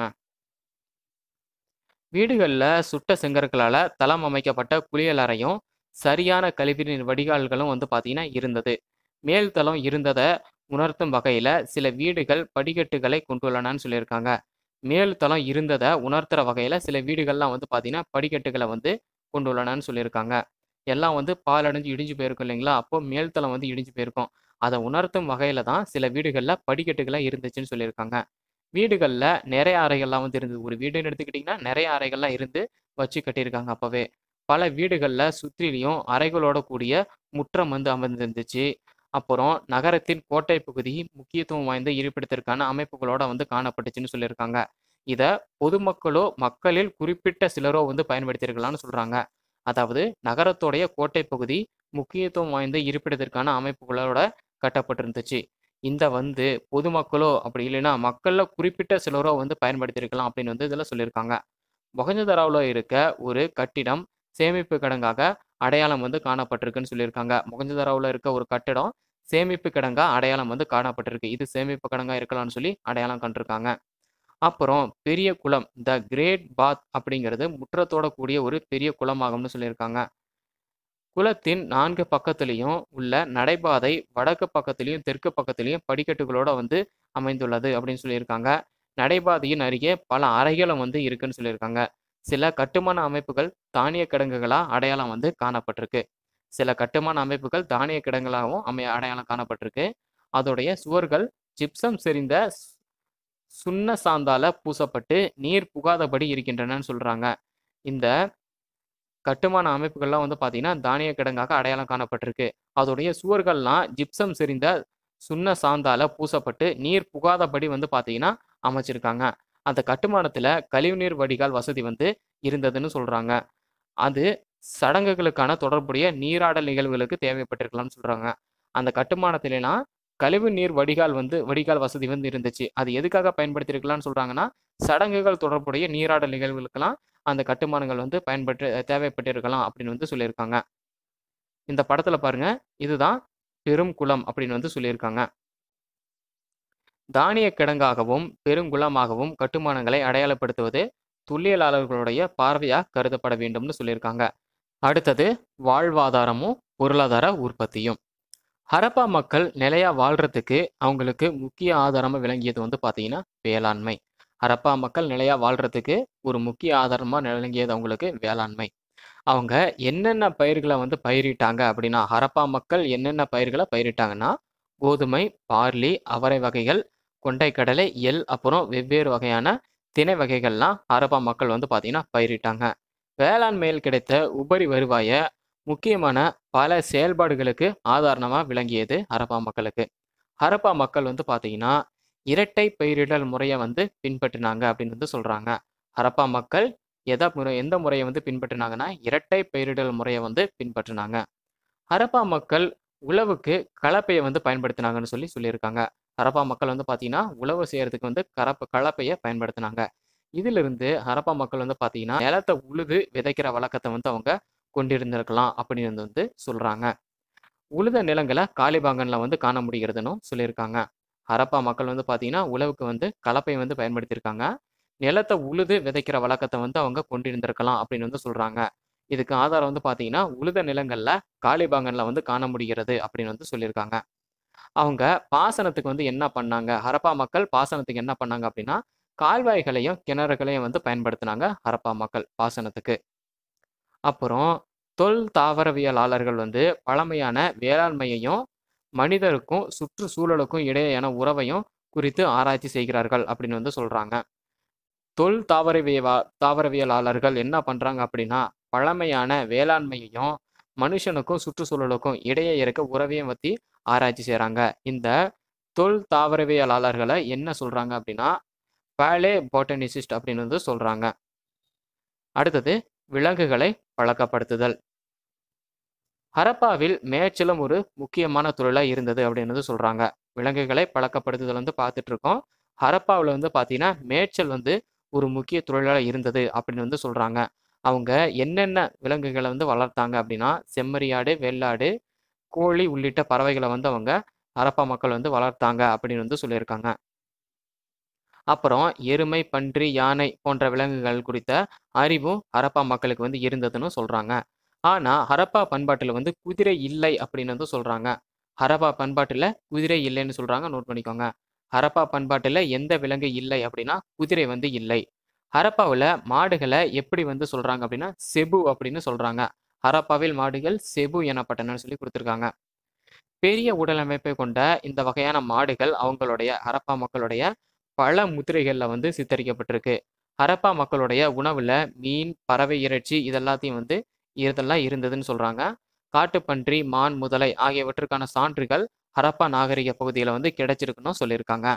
வீடுகளில் சுட்ட செங்கற்களால் தளம் அமைக்கப்பட்ட குளியல் அறையும் சரியான கழிவுநீர் வடிகால்களும் வந்து பார்த்தீங்கன்னா இருந்தது மேல் தளம் இருந்ததை உணர்த்தும் வகையில் சில வீடுகள் படிக்கட்டுகளை கொண்டுள்ளனன்னு சொல்லியிருக்காங்க மேல் தளம் இருந்ததை உணர்த்துற வகையில் சில வீடுகள்லாம் வந்து பார்த்தீங்கன்னா படிக்கட்டுகளை வந்து கொண்டுள்ளனன்னு சொல்லியிருக்காங்க எல்லாம் வந்து பாலடைஞ்சு இடிஞ்சு போயிருக்கும் இல்லைங்களா அப்போ மேல்தளம் வந்து இடிஞ்சு போயிருக்கும் அதை உணர்த்தும் வகையில தான் சில வீடுகளில் படிக்கட்டுகள்லாம் இருந்துச்சுன்னு சொல்லியிருக்காங்க வீடுகளில் நிறைய அறைகள்லாம் வந்து இருந்தது ஒரு வீடுன்னு எடுத்துக்கிட்டிங்கன்னா நிறைய அறைகள்லாம் இருந்து வச்சு கட்டியிருக்காங்க அப்போவே பல வீடுகளில் சுற்றிலையும் அறைகளோட கூடிய முற்றம் வந்து அமர்ந்திருந்துச்சு அப்புறம் நகரத்தின் கோட்டை பகுதி முக்கியத்துவம் வாய்ந்த இருப்பிடத்திற்கான அமைப்புகளோட வந்து காணப்பட்டுச்சுன்னு சொல்லியிருக்காங்க இதை பொதுமக்களோ மக்களில் குறிப்பிட்ட சிலரோ வந்து பயன்படுத்தியிருக்கலாம்னு சொல்றாங்க அதாவது நகரத்தோடைய கோட்டை பகுதி முக்கியத்துவம் வாய்ந்த இருப்பிடத்திற்கான அமைப்புகளோட கட்டப்பட்டிருந்துச்சு இந்த வந்து பொதுமக்களோ அப்படி இல்லைன்னா மக்களில் குறிப்பிட்ட சிலரோ வந்து பயன்படுத்தியிருக்கலாம் அப்படின்னு வந்து இதில் சொல்லியிருக்காங்க மொகஞ்சதராவில் இருக்க ஒரு கட்டிடம் சேமிப்பு கிடங்காக அடையாளம் வந்து காணப்பட்டிருக்குன்னு சொல்லியிருக்காங்க மொகஞ்சதராவில் இருக்க ஒரு கட்டிடம் சேமிப்பு கிடங்கா அடையாளம் வந்து காணப்பட்டிருக்கு இது சேமிப்பு கிடங்கா இருக்கலாம்னு சொல்லி அடையாளம் கண்டிருக்காங்க அப்புறம் பெரிய குளம் த கிரேட் பாத் அப்படிங்கிறது முற்றத்தோட கூடிய ஒரு பெரிய குளமாகும்னு சொல்லியிருக்காங்க குளத்தின் நான்கு பக்கத்துலேயும் உள்ள நடைபாதை வடக்கு பக்கத்துலேயும் தெற்கு பக்கத்துலேயும் படிக்கட்டுகளோட வந்து அமைந்துள்ளது அப்படின்னு சொல்லியிருக்காங்க நடைபாதையின் அருகே பல அறைகளும் வந்து இருக்குன்னு சொல்லியிருக்காங்க சில கட்டுமான அமைப்புகள் தானிய கிடங்குகளா அடையாளம் வந்து காணப்பட்டிருக்கு சில கட்டுமான அமைப்புகள் தானிய கிடங்களாகவும் அமை அடையாளம் காணப்பட்டிருக்கு அதோடைய சுவர்கள் ஜிப்சம் செறிந்த சு- சுண்ண சாந்தால பூசப்பட்டு நீர் புகாதபடி இருக்கின்றனன்னு சொல்றாங்க இந்த கட்டுமான அமைப்புகள்லாம் வந்து பார்த்தீங்கன்னா தானிய கிடங்காக அடையாளம் காணப்பட்டிருக்கு அதோடைய சுவர்கள்லாம் ஜிப்சம் செறிந்த சுண்ண சாந்தால பூசப்பட்டு நீர் புகாதபடி வந்து பார்த்தீங்கன்னா அமைச்சிருக்காங்க அந்த கட்டுமானத்துல கழிவுநீர் வடிகால் வசதி வந்து இருந்ததுன்னு சொல்றாங்க அது சடங்குகளுக்கான தொடர்புடைய நீராடல் நிகழ்வுகளுக்கு தேவைப்பட்டிருக்கலாம்னு சொல்றாங்க அந்த கட்டுமானத்திலாம் கழிவு நீர் வடிகால் வந்து வடிகால் வசதி வந்து இருந்துச்சு அது எதுக்காக பயன்படுத்தியிருக்கலாம்னு சொல்றாங்கன்னா சடங்குகள் தொடர்புடைய நீராடல் நிகழ்வுகளுக்கெல்லாம் அந்த கட்டுமானங்கள் வந்து பயன்பட்டு தேவைப்பட்டிருக்கலாம் அப்படின்னு வந்து சொல்லியிருக்காங்க இந்த படத்துல பாருங்க இதுதான் பெரும் குளம் அப்படின்னு வந்து சொல்லியிருக்காங்க தானிய கிடங்காகவும் பெருங்குளமாகவும் கட்டுமானங்களை அடையாளப்படுத்துவது தொல்லியலாளர்களுடைய பார்வையா கருதப்பட வேண்டும்னு சொல்லியிருக்காங்க அடுத்தது வாழ்வாதாரமும் பொருளாதார உற்பத்தியும் ஹரப்பா மக்கள் நிலையா வாழ்றதுக்கு அவங்களுக்கு முக்கிய ஆதாரமா விளங்கியது வந்து பார்த்தீங்கன்னா வேளாண்மை ஹரப்பா மக்கள் நிலையா வாழ்றதுக்கு ஒரு முக்கிய ஆதாரமா விளங்கியது அவங்களுக்கு வேளாண்மை அவங்க என்னென்ன பயிர்களை வந்து பயிரிட்டாங்க அப்படின்னா ஹரப்பா மக்கள் என்னென்ன பயிர்களை பயிரிட்டாங்கன்னா கோதுமை பார்லி அவரை வகைகள் கொண்டைக்கடலை எள் அப்புறம் வெவ்வேறு வகையான திணை வகைகள்லாம் ஹரப்பா மக்கள் வந்து பார்த்தீங்கன்னா பயிரிட்டாங்க வேளாண்மையில் கிடைத்த உபரி வருவாயை முக்கியமான பல செயல்பாடுகளுக்கு ஆதாரணமாக விளங்கியது ஹரப்பா மக்களுக்கு ஹரப்பா மக்கள் வந்து பார்த்தீங்கன்னா இரட்டை பயிரிடல் முறையை வந்து பின்பற்றினாங்க அப்படின்னு வந்து சொல்கிறாங்க ஹரப்பா மக்கள் எதை முறை எந்த முறையை வந்து பின்பற்றினாங்கன்னா இரட்டை பயிரிடல் முறையை வந்து பின்பற்றினாங்க ஹரப்பா மக்கள் உழவுக்கு கலப்பையை வந்து பயன்படுத்தினாங்கன்னு சொல்லி சொல்லியிருக்காங்க ஹரப்பா மக்கள் வந்து பார்த்தீங்கன்னா உழவு செய்யறதுக்கு வந்து கலப்ப கலப்பையை பயன்படுத்தினாங்க இதிலிருந்து ஹரப்பா மக்கள் வந்து பார்த்தீங்கன்னா நிலத்தை உழுது விதைக்கிற வழக்கத்தை வந்து அவங்க கொண்டிருந்திருக்கலாம் அப்படின்னு வந்து சொல்றாங்க உழுத நிலங்களை காலிபாங்கன்ல வந்து காண முடிகிறதுன்னு சொல்லியிருக்காங்க ஹரப்பா மக்கள் வந்து பார்த்தீங்கன்னா உழவுக்கு வந்து கலப்பை வந்து பயன்படுத்தியிருக்காங்க நிலத்தை உழுது விதைக்கிற வழக்கத்தை வந்து அவங்க கொண்டிருந்திருக்கலாம் அப்படின்னு வந்து சொல்றாங்க இதுக்கு ஆதாரம் வந்து பார்த்தீங்கன்னா உழுத நிலங்கள்ல காலிபாங்கன்ல வந்து காண முடிகிறது அப்படின்னு வந்து சொல்லியிருக்காங்க அவங்க பாசனத்துக்கு வந்து என்ன பண்ணாங்க ஹரப்பா மக்கள் பாசனத்துக்கு என்ன பண்ணாங்க அப்படின்னா கால்வாய்களையும் கிணறுகளையும் வந்து பயன்படுத்தினாங்க ஹரப்பா மக்கள் பாசனத்துக்கு அப்புறம் தொல் தாவரவியலாளர்கள் வந்து பழமையான வேளாண்மையையும் மனிதருக்கும் சுற்றுச்சூழலுக்கும் இடையேயான உறவையும் குறித்து ஆராய்ச்சி செய்கிறார்கள் அப்படின்னு வந்து சொல்றாங்க தொல் தாவரவியவா தாவரவியலாளர்கள் என்ன பண்றாங்க அப்படின்னா பழமையான வேளாண்மையையும் மனுஷனுக்கும் சுற்றுச்சூழலுக்கும் இடையே இருக்க உறவையும் பற்றி ஆராய்ச்சி செய்கிறாங்க இந்த தொல் தாவரவியலாளர்களை என்ன சொல்றாங்க அப்படின்னா பேலே பாட்டனிசிஸ்ட் அப்படின்னு வந்து சொல்றாங்க அடுத்தது விலங்குகளை பழக்கப்படுத்துதல் ஹரப்பாவில் மேய்ச்சலும் ஒரு முக்கியமான தொழிலாக இருந்தது அப்படின்னு வந்து சொல்றாங்க விலங்குகளை பழக்கப்படுத்துதல் வந்து பார்த்துட்டு இருக்கோம் ஹரப்பாவில் வந்து பார்த்தீங்கன்னா மேய்ச்சல் வந்து ஒரு முக்கிய தொழிலாக இருந்தது அப்படின்னு வந்து சொல்றாங்க அவங்க என்னென்ன விலங்குகளை வந்து வளர்த்தாங்க அப்படின்னா செம்மறியாடு வெள்ளாடு கோழி உள்ளிட்ட பறவைகளை வந்து அவங்க ஹரப்பா மக்கள் வந்து வளர்த்தாங்க அப்படின்னு வந்து சொல்லியிருக்காங்க அப்புறம் எருமை பன்றி யானை போன்ற விலங்குகள் குறித்த அறிவும் ஹரப்பா மக்களுக்கு வந்து இருந்ததுன்னு சொல்றாங்க ஆனா ஹரப்பா பண்பாட்டுல வந்து குதிரை இல்லை அப்படின்னு வந்து சொல்றாங்க ஹரப்பா பண்பாட்டுல குதிரை இல்லைன்னு சொல்றாங்க நோட் பண்ணிக்கோங்க ஹரப்பா பண்பாட்டுல எந்த விலங்கு இல்லை அப்படின்னா குதிரை வந்து இல்லை ஹரப்பாவில் மாடுகளை எப்படி வந்து சொல்றாங்க அப்படின்னா செபு அப்படின்னு சொல்றாங்க ஹரப்பாவில் மாடுகள் செபு எனப்பட்டனன்னு சொல்லி கொடுத்துருக்காங்க பெரிய உடலமைப்பை கொண்ட இந்த வகையான மாடுகள் அவங்களுடைய ஹரப்பா மக்களுடைய பல முத்திரைகளில் வந்து சித்தரிக்கப்பட்டிருக்கு ஹரப்பா மக்களுடைய உணவுல மீன் பறவை இறைச்சி இதெல்லாத்தையும் வந்து இதெல்லாம் இருந்ததுன்னு சொல்றாங்க காட்டுப்பன்றி மான் முதலை ஆகியவற்றுக்கான சான்றுகள் ஹரப்பா நாகரிக பகுதியில் வந்து கிடைச்சிருக்குன்னு சொல்லியிருக்காங்க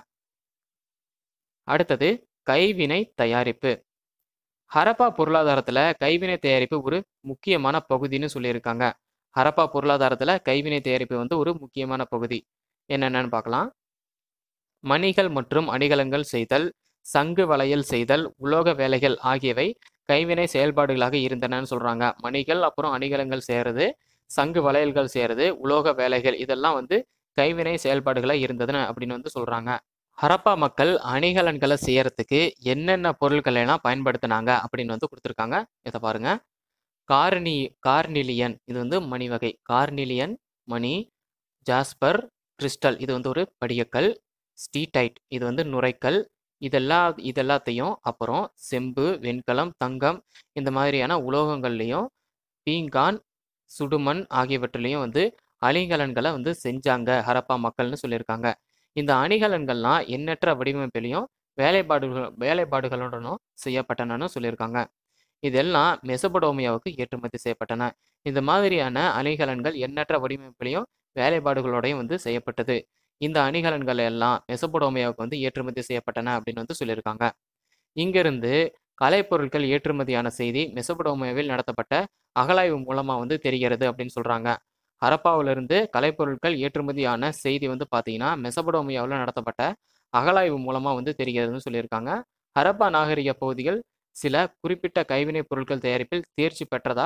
அடுத்தது கைவினை தயாரிப்பு ஹரப்பா பொருளாதாரத்துல கைவினை தயாரிப்பு ஒரு முக்கியமான பகுதின்னு சொல்லியிருக்காங்க ஹரப்பா பொருளாதாரத்துல கைவினை தயாரிப்பு வந்து ஒரு முக்கியமான பகுதி என்னென்னு பார்க்கலாம் மணிகள் மற்றும் அணிகலன்கள் செய்தல் சங்கு வளையல் செய்தல் உலோக வேலைகள் ஆகியவை கைவினை செயல்பாடுகளாக இருந்தனன்னு சொல்றாங்க மணிகள் அப்புறம் அணிகலன்கள் செய்யறது சங்கு வளையல்கள் செய்யறது உலோக வேலைகள் இதெல்லாம் வந்து கைவினை செயல்பாடுகளாக இருந்ததுன்னு அப்படின்னு வந்து சொல்றாங்க ஹரப்பா மக்கள் அணிகலன்களை செய்யறதுக்கு என்னென்ன பொருட்களை எல்லாம் பயன்படுத்தினாங்க அப்படின்னு வந்து கொடுத்துருக்காங்க இதை பாருங்க கார்னி கார்னிலியன் இது வந்து மணி வகை கார்னிலியன் மணி ஜாஸ்பர் கிறிஸ்டல் இது வந்து ஒரு படிகக்கல் ஸ்டீடைட் இது வந்து நுரைக்கல் இதெல்லாம் இதெல்லாத்தையும் அப்புறம் செம்பு வெண்கலம் தங்கம் இந்த மாதிரியான உலோகங்கள்லையும் பீங்கான் சுடுமண் ஆகியவற்றிலையும் வந்து அணிகலன்களை வந்து செஞ்சாங்க ஹரப்பா மக்கள்னு சொல்லியிருக்காங்க இந்த அணிகலன்கள்லாம் எண்ணற்ற வடிவமைப்பிலையும் வேலைப்பாடுகள் வேலைப்பாடுகளுடனும் செய்யப்பட்டனன்னு சொல்லியிருக்காங்க இதெல்லாம் மெசபடோமியாவுக்கு ஏற்றுமதி செய்யப்பட்டன இந்த மாதிரியான அணிகலன்கள் எண்ணற்ற வடிவமைப்பிலையும் வேலைப்பாடுகளோடையும் வந்து செய்யப்பட்டது இந்த அணிகலன்கள் எல்லாம் மெசபடோமியாவுக்கு வந்து ஏற்றுமதி செய்யப்பட்டன அப்படின்னு வந்து சொல்லியிருக்காங்க இங்கிருந்து கலைப்பொருட்கள் ஏற்றுமதியான செய்தி மெசபடோமியாவில் நடத்தப்பட்ட அகலாய்வு மூலமா வந்து தெரிகிறது அப்படின்னு சொல்றாங்க ஹரப்பாவிலிருந்து கலைப்பொருட்கள் ஏற்றுமதியான செய்தி வந்து பார்த்தீங்கன்னா மெசபடோமியாவில் நடத்தப்பட்ட அகலாய்வு மூலமா வந்து தெரிகிறதுன்னு சொல்லியிருக்காங்க ஹரப்பா நாகரிக பகுதிகள் சில குறிப்பிட்ட கைவினைப் பொருட்கள் தயாரிப்பில் தேர்ச்சி பெற்றதா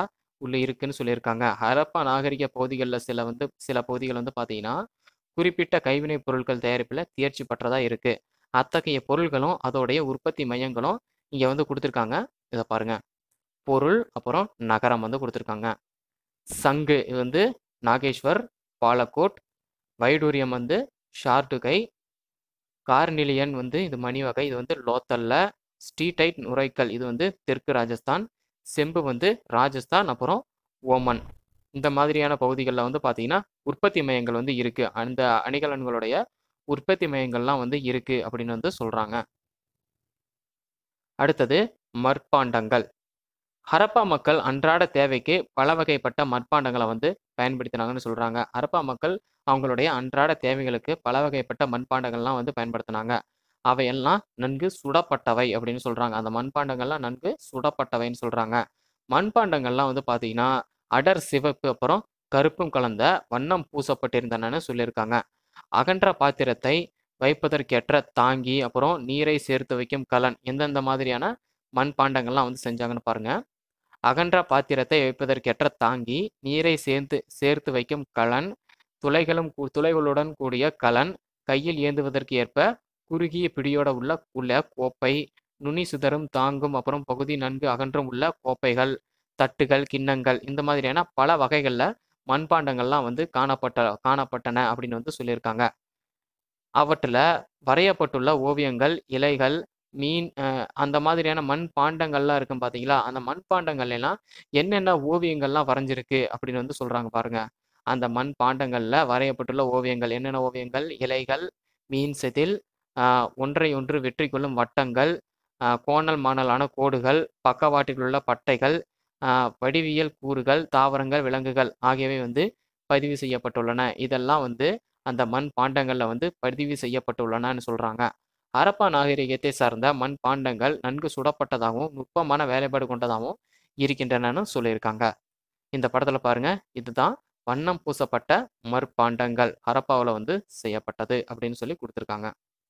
உள்ள இருக்குன்னு சொல்லியிருக்காங்க ஹரப்பா நாகரிக பகுதிகளில் சில வந்து சில பகுதிகள் வந்து பார்த்தீங்கன்னா குறிப்பிட்ட கைவினைப் பொருட்கள் தயாரிப்பில் தேர்ச்சி பெற்றதா இருக்கு அத்தகைய பொருள்களும் அதோடைய உற்பத்தி மையங்களும் இங்கே வந்து கொடுத்துருக்காங்க இதை பாருங்க பொருள் அப்புறம் நகரம் வந்து கொடுத்துருக்காங்க சங்கு இது வந்து நாகேஸ்வர் பாலக்கோட் வைடூரியம் வந்து ஷார்டுகை கார்னிலியன் வந்து இது மணி வகை இது வந்து லோத்தல்ல ஸ்டீடைட் நுரைக்கல் இது வந்து தெற்கு ராஜஸ்தான் செம்பு வந்து ராஜஸ்தான் அப்புறம் ஓமன் இந்த மாதிரியான பகுதிகளில் வந்து பார்த்தீங்கன்னா உற்பத்தி மையங்கள் வந்து இருக்கு அந்த அணிகலன்களுடைய உற்பத்தி மையங்கள்லாம் வந்து இருக்கு அப்படின்னு வந்து சொல்றாங்க அடுத்தது மட்பாண்டங்கள் ஹரப்பா மக்கள் அன்றாட தேவைக்கு பல வகைப்பட்ட மட்பாண்டங்களை வந்து பயன்படுத்தினாங்கன்னு சொல்றாங்க ஹரப்பா மக்கள் அவங்களுடைய அன்றாட தேவைகளுக்கு பல வகைப்பட்ட மண்பாண்டங்கள்லாம் வந்து பயன்படுத்தினாங்க அவையெல்லாம் நன்கு சுடப்பட்டவை அப்படின்னு சொல்றாங்க அந்த மண்பாண்டங்கள்லாம் நன்கு சுடப்பட்டவைன்னு சொல்றாங்க மண்பாண்டங்கள்லாம் வந்து பார்த்தீங்கன்னா அடர் சிவப்பு அப்புறம் கருப்பும் கலந்த வண்ணம் பூசப்பட்டிருந்தனன்னு சொல்லியிருக்காங்க அகன்ற பாத்திரத்தை வைப்பதற்கேற்ற தாங்கி அப்புறம் நீரை சேர்த்து வைக்கும் கலன் எந்தெந்த மாதிரியான மண்பாண்டங்கள்லாம் வந்து செஞ்சாங்கன்னு பாருங்க அகன்ற பாத்திரத்தை வைப்பதற்கேற்ற தாங்கி நீரை சேர்த்து சேர்த்து வைக்கும் கலன் துளைகளும் கூ- துளைகளுடன் கூடிய கலன் கையில் ஏந்துவதற்கு ஏற்ப குறுகிய பிடியோட உள்ள உள்ள கோப்பை நுனி சிதறும் தாங்கும் அப்புறம் பகுதி நன்கு அகன்றும் உள்ள கோப்பைகள் தட்டுகள் கிண்ணங்கள் இந்த மாதிரியான பல வகைகளில் மண்பாண்டங்கள்லாம் வந்து காணப்பட்ட காணப்பட்டன அப்படின்னு வந்து சொல்லியிருக்காங்க அவற்றில் வரையப்பட்டுள்ள ஓவியங்கள் இலைகள் மீன் அஹ், அந்த மாதிரியான மண் பாண்டங்கள்லாம் இருக்கும் பார்த்தீங்களா அந்த மண் பாண்டங்கள் எல்லாம் என்னென்ன ஓவியங்கள்லாம் வரைஞ்சிருக்கு அப்படின்னு வந்து சொல்றாங்க பாருங்க அந்த மண் பாண்டங்கள்ல வரையப்பட்டுள்ள ஓவியங்கள் என்னென்ன ஓவியங்கள் இலைகள் மீன் செதில் ஆஹ், ஒன்றை ஒன்று வெற்றி கொள்ளும் வட்டங்கள் ஆஹ், கோணல் மாணலான கோடுகள் பக்கவாட்டில் உள்ள பட்டைகள் ஆஹ், வடிவியல் கூறுகள் தாவரங்கள் விலங்குகள் ஆகியவை வந்து பதிவு செய்யப்பட்டுள்ளன இதெல்லாம் வந்து அந்த மண் பாண்டங்கள்ல வந்து பதிவு செய்யப்பட்டுள்ளனன்னு சொல்றாங்க ஹரப்பா நாகரிகத்தை சார்ந்த மண் பாண்டங்கள் நன்கு சுடப்பட்டதாகவும் நுட்பமான வேலைப்பாடு கொண்டதாகவும் இருக்கின்றனன்னு சொல்லியிருக்காங்க இந்த படத்துல பாருங்க இதுதான் வண்ணம் பூசப்பட்ட மற்பாண்டங்கள் ஹரப்பாவில் வந்து செய்யப்பட்டது அப்படின்னு சொல்லி கொடுத்துருக்காங்க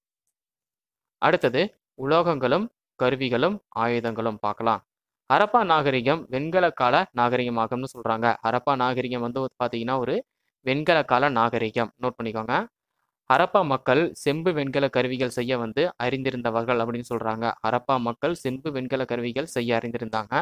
அடுத்தது உலோகங்களும் கருவிகளும் ஆயுதங்களும் பார்க்கலாம் ஹரப்பா நாகரிகம் வெண்கல கால நாகரிகமாகும்னு சொல்றாங்க ஹரப்பா நாகரிகம் வந்து பார்த்தீங்கன்னா ஒரு வெண்கல கால நாகரிகம் நோட் பண்ணிக்கோங்க ஹரப்பா மக்கள் செம்பு வெண்கல கருவிகள் செய்ய வந்து அறிந்திருந்தவர்கள் அப்படின்னு சொல்றாங்க ஹரப்பா மக்கள் செம்பு வெண்கல கருவிகள் செய்ய அறிந்திருந்தாங்க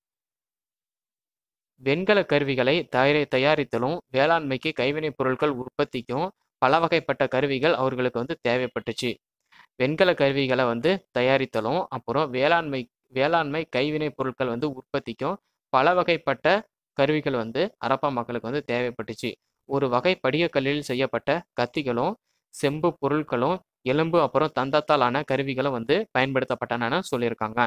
வெண்கல கருவிகளை தயாரி தயாரித்தலும் வேளாண்மைக்கு கைவினைப் பொருட்கள் உற்பத்திக்கும் பல வகைப்பட்ட கருவிகள் அவர்களுக்கு வந்து தேவைப்பட்டுச்சு வெண்கல கருவிகளை வந்து தயாரித்தலும் அப்புறம் வேளாண்மை வேளாண்மை கைவினைப் பொருட்கள் வந்து உற்பத்திக்கும் பல வகைப்பட்ட கருவிகள் வந்து ஹரப்பா மக்களுக்கு வந்து தேவைப்பட்டுச்சு ஒரு வகை படிகக்கல்லில் செய்யப்பட்ட கத்திகளும் செம்பு பொருட்களும் எலும்பு அப்புறம் தந்தத்தாலான கருவிகளும் வந்து பயன்படுத்தப்பட்டனன்னு சொல்லியிருக்காங்க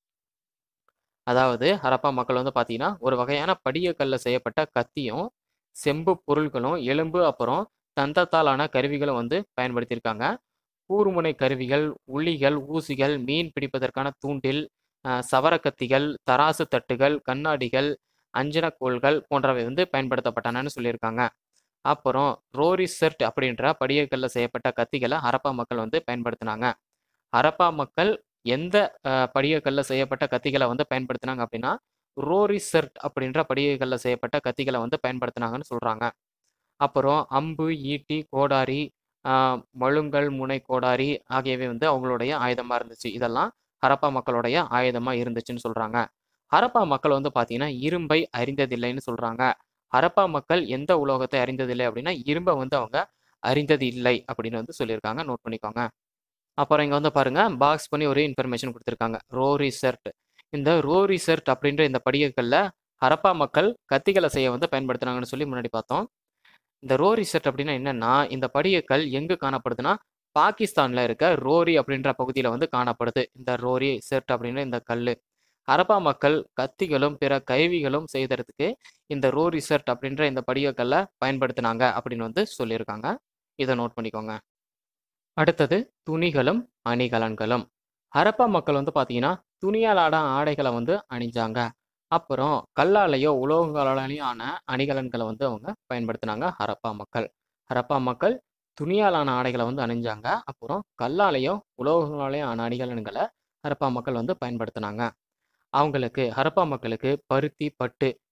அதாவது ஹரப்பா மக்கள் வந்து பார்த்தீங்கன்னா ஒரு வகையான படிகக்கல்ல செய்யப்பட்ட கத்தியும் செம்பு பொருட்களும் எலும்பு அப்புறம் தந்தத்தாலான கருவிகளும் வந்து பயன்படுத்தியிருக்காங்க கூர்முனை கருவிகள் உளிகள் ஊசிகள் மீன் பிடிப்பதற்கான தூண்டில் அஹ், சவரக்கத்திகள் தராசு தட்டுகள் கண்ணாடிகள் அஞ்சனக்கோல்கள் போன்றவை வந்து பயன்படுத்தப்பட்டனன்னு சொல்லியிருக்காங்க அப்புறம் ரோரிசெர்ட் அப்படின்ற படிகக்கல்ல செய்யப்பட்ட கத்திகளை ஹரப்பா மக்கள் வந்து பயன்படுத்தினாங்க ஹரப்பா மக்கள் எந்த அஹ், படிகக்கல்ல செய்யப்பட்ட கத்திகளை வந்து பயன்படுத்தினாங்க அப்படின்னா ரோரிசெர்ட் அப்படின்ற படிகக்கல்ல செய்யப்பட்ட கத்திகளை வந்து பயன்படுத்தினாங்கன்னு சொல்றாங்க அப்புறம் அம்பு ஈட்டி கோடாரி ஆஹ், மழுங்கல் முனை கோடாரி ஆகியவை வந்து அவங்களுடைய ஆயுதமா இருந்துச்சு இதெல்லாம் ஹரப்பா மக்களுடைய ஆயுதமா இருந்துச்சுன்னு சொல்றாங்க ஹரப்பா மக்கள் வந்து பார்த்தீங்கன்னா இரும்பை அறிந்ததில்லைன்னு சொல்றாங்க ஹரப்பா மக்கள் எந்த உலோகத்தை அறிந்ததில்லை அப்படின்னா இரும்பை வந்து அவங்க அறிந்தது இல்லை அப்படின்னு வந்து சொல்லியிருக்காங்க நோட் பண்ணிக்கோங்க அப்புறம் இங்க வந்து பாருங்க பாக்ஸ் பண்ணி ஒரு இன்ஃபர்மேஷன் கொடுத்துருக்காங்க ரோ ரிசர்ட் இந்த ரோ ரிசர்ட் அப்படின்ற இந்த படிகக்கல்ல ஹரப்பா மக்கள் கத்திகளை செய்ய வந்து பயன்படுத்துனாங்கன்னு சொல்லி முன்னாடி பார்த்தோம் இந்த ரோ ரிசர்ட் அப்படின்னா என்னன்னா இந்த படிகக்கல் எங்கு காணப்படுதுன்னா பாகிஸ்தான்ல இருக்க ரோரி அப்படின்ற பகுதியில வந்து காணப்படுது இந்த ரோரி செர்ட் அப்படின்ற இந்த கல் ஹரப்பா மக்கள் கத்திகளும் பிற கருவிகளும் செய்தறதுக்கு இந்த ரோ ரிசர்ட் அப்படின்ற இந்த படிகக்கல்லை பயன்படுத்தினாங்க அப்படின்னு வந்து சொல்லியிருக்காங்க இதை நோட் பண்ணிக்கோங்க அடுத்தது துணிகளும் அணிகலன்களும் ஹரப்பா மக்கள் வந்து பார்த்தீங்கன்னா துணியால் ஆட ஆடைகளை வந்து அணிஞ்சாங்க அப்புறம் கல்லாலேயோ உலோகங்களாலேயோ ஆன அணிகலன்களை வந்து அவங்க பயன்படுத்தினாங்க ஹரப்பா மக்கள் ஹரப்பா மக்கள் துணியாலான ஆடைகளை வந்து அணிஞ்சாங்க அப்புறம் கல்லாலேயோ உலோகங்களாலேயோ ஆன அணிகலன்களை ஹரப்பா மக்கள் வந்து பயன்படுத்தினாங்க அவங்களுக்கு ஹரப்பா மக்களுக்கு பருத்தி பட்டு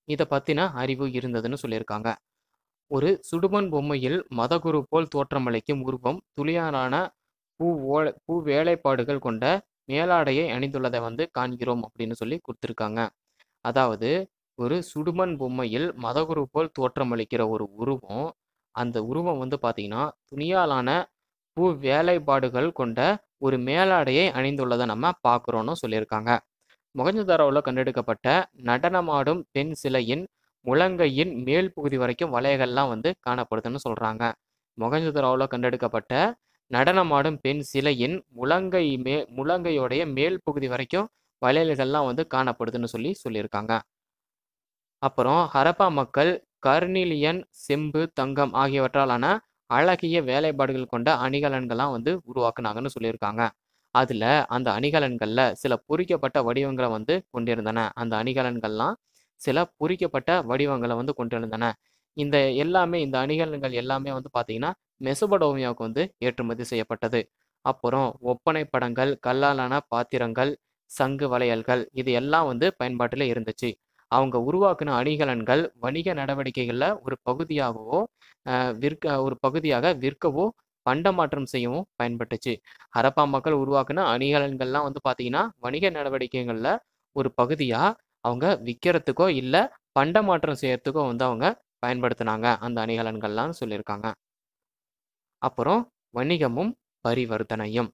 இதை பற்றின அறிவு இருந்ததுன்னு சொல்லியிருக்காங்க ஒரு சுடுமண் பொம்மையில் மதகுரு போல் தோற்றமளிக்கும் உருவம் துளியாலான பூ ஓலை பூ வேலைப்பாடுகள் கொண்ட மேலாடையை அணிந்துள்ளதை வந்து காண்கிறோம் அப்படின்னு சொல்லி கொடுத்துருக்காங்க அதாவது ஒரு சுடுமண் பொம்மையில் மதகுரு போல் தோற்றமளிக்கிற ஒரு உருவம் அந்த உருவம் வந்து பார்த்தீங்கன்னா துணியாலான பூ வேலைப்பாடுகள் கொண்ட ஒரு மேலாடையை அணிந்துள்ளதை நம்ம பார்க்குறோன்னு சொல்லியிருக்காங்க மொகஞ்சதாரோவில் கண்டெடுக்கப்பட்ட நடனமாடும் பெண் சிலையின் முழங்கையின் மேல் பகுதி வரைக்கும் வளையங்கள்லாம் வந்து காணப்படுதுன்னு சொல்கிறாங்க மொகஞ்சதாரோவில் கண்டெடுக்கப்பட்ட நடனமாடும் பெண் சிலையின் முழங்கை மே முழங்கையோடைய மேல் பகுதி வரைக்கும் வளையல்கள்லாம் வந்து காணப்படுதுன்னு சொல்லி சொல்லியிருக்காங்க அப்புறம் ஹரப்பா மக்கள் கர்னிலியன் செம்பு தங்கம் ஆகியவற்றாலான அழகிய வேலைப்பாடுகள் கொண்ட அணிகலன்கள்லாம் வந்து உருவாக்குனாங்கன்னு சொல்லியிருக்காங்க அதில் அந்த அணிகலன்களில் சில பொறிக்கப்பட்ட வடிவங்களை வந்து கொண்டிருந்தன அந்த அணிகலன்கள்லாம் சில பொறிக்கப்பட்ட வடிவங்களை வந்து கொண்டிருந்தன இந்த எல்லாமே இந்த அணிகலன்கள் எல்லாமே வந்து பார்த்தீங்கன்னா மெசபடோமியாவுக்கு வந்து ஏற்றுமதி செய்யப்பட்டது அப்புறம் ஒப்பனை படங்கள் கல்லாலான பாத்திரங்கள் சங்கு வளையல்கள் இது எல்லாம் வந்து பயன்பாட்டில் இருந்துச்சு அவங்க உருவாக்குன அணிகலன்கள் வணிக நடவடிக்கைகளில் ஒரு பகுதியாகவோ அஹ், விற்க ஒரு பகுதியாக விற்கவோ பண்டமாற்றம் செய்யவும் பயன்பட்டுச்சு ஹரப்பா மக்கள் உருவாக்குன அணிகலன்கள்லாம் வந்து பார்த்தீங்கன்னா வணிக நடவடிக்கைகளில் ஒரு பகுதியாக அவங்க விற்கிறதுக்கோ இல்லை பண்டமாற்றம் செய்யறதுக்கோ வந்து அவங்க பயன்படுத்தினாங்க அந்த அணிகலன்கள்லாம் சொல்லியிருக்காங்க அப்புறம் வணிகமும் பரிவர்த்தனையும்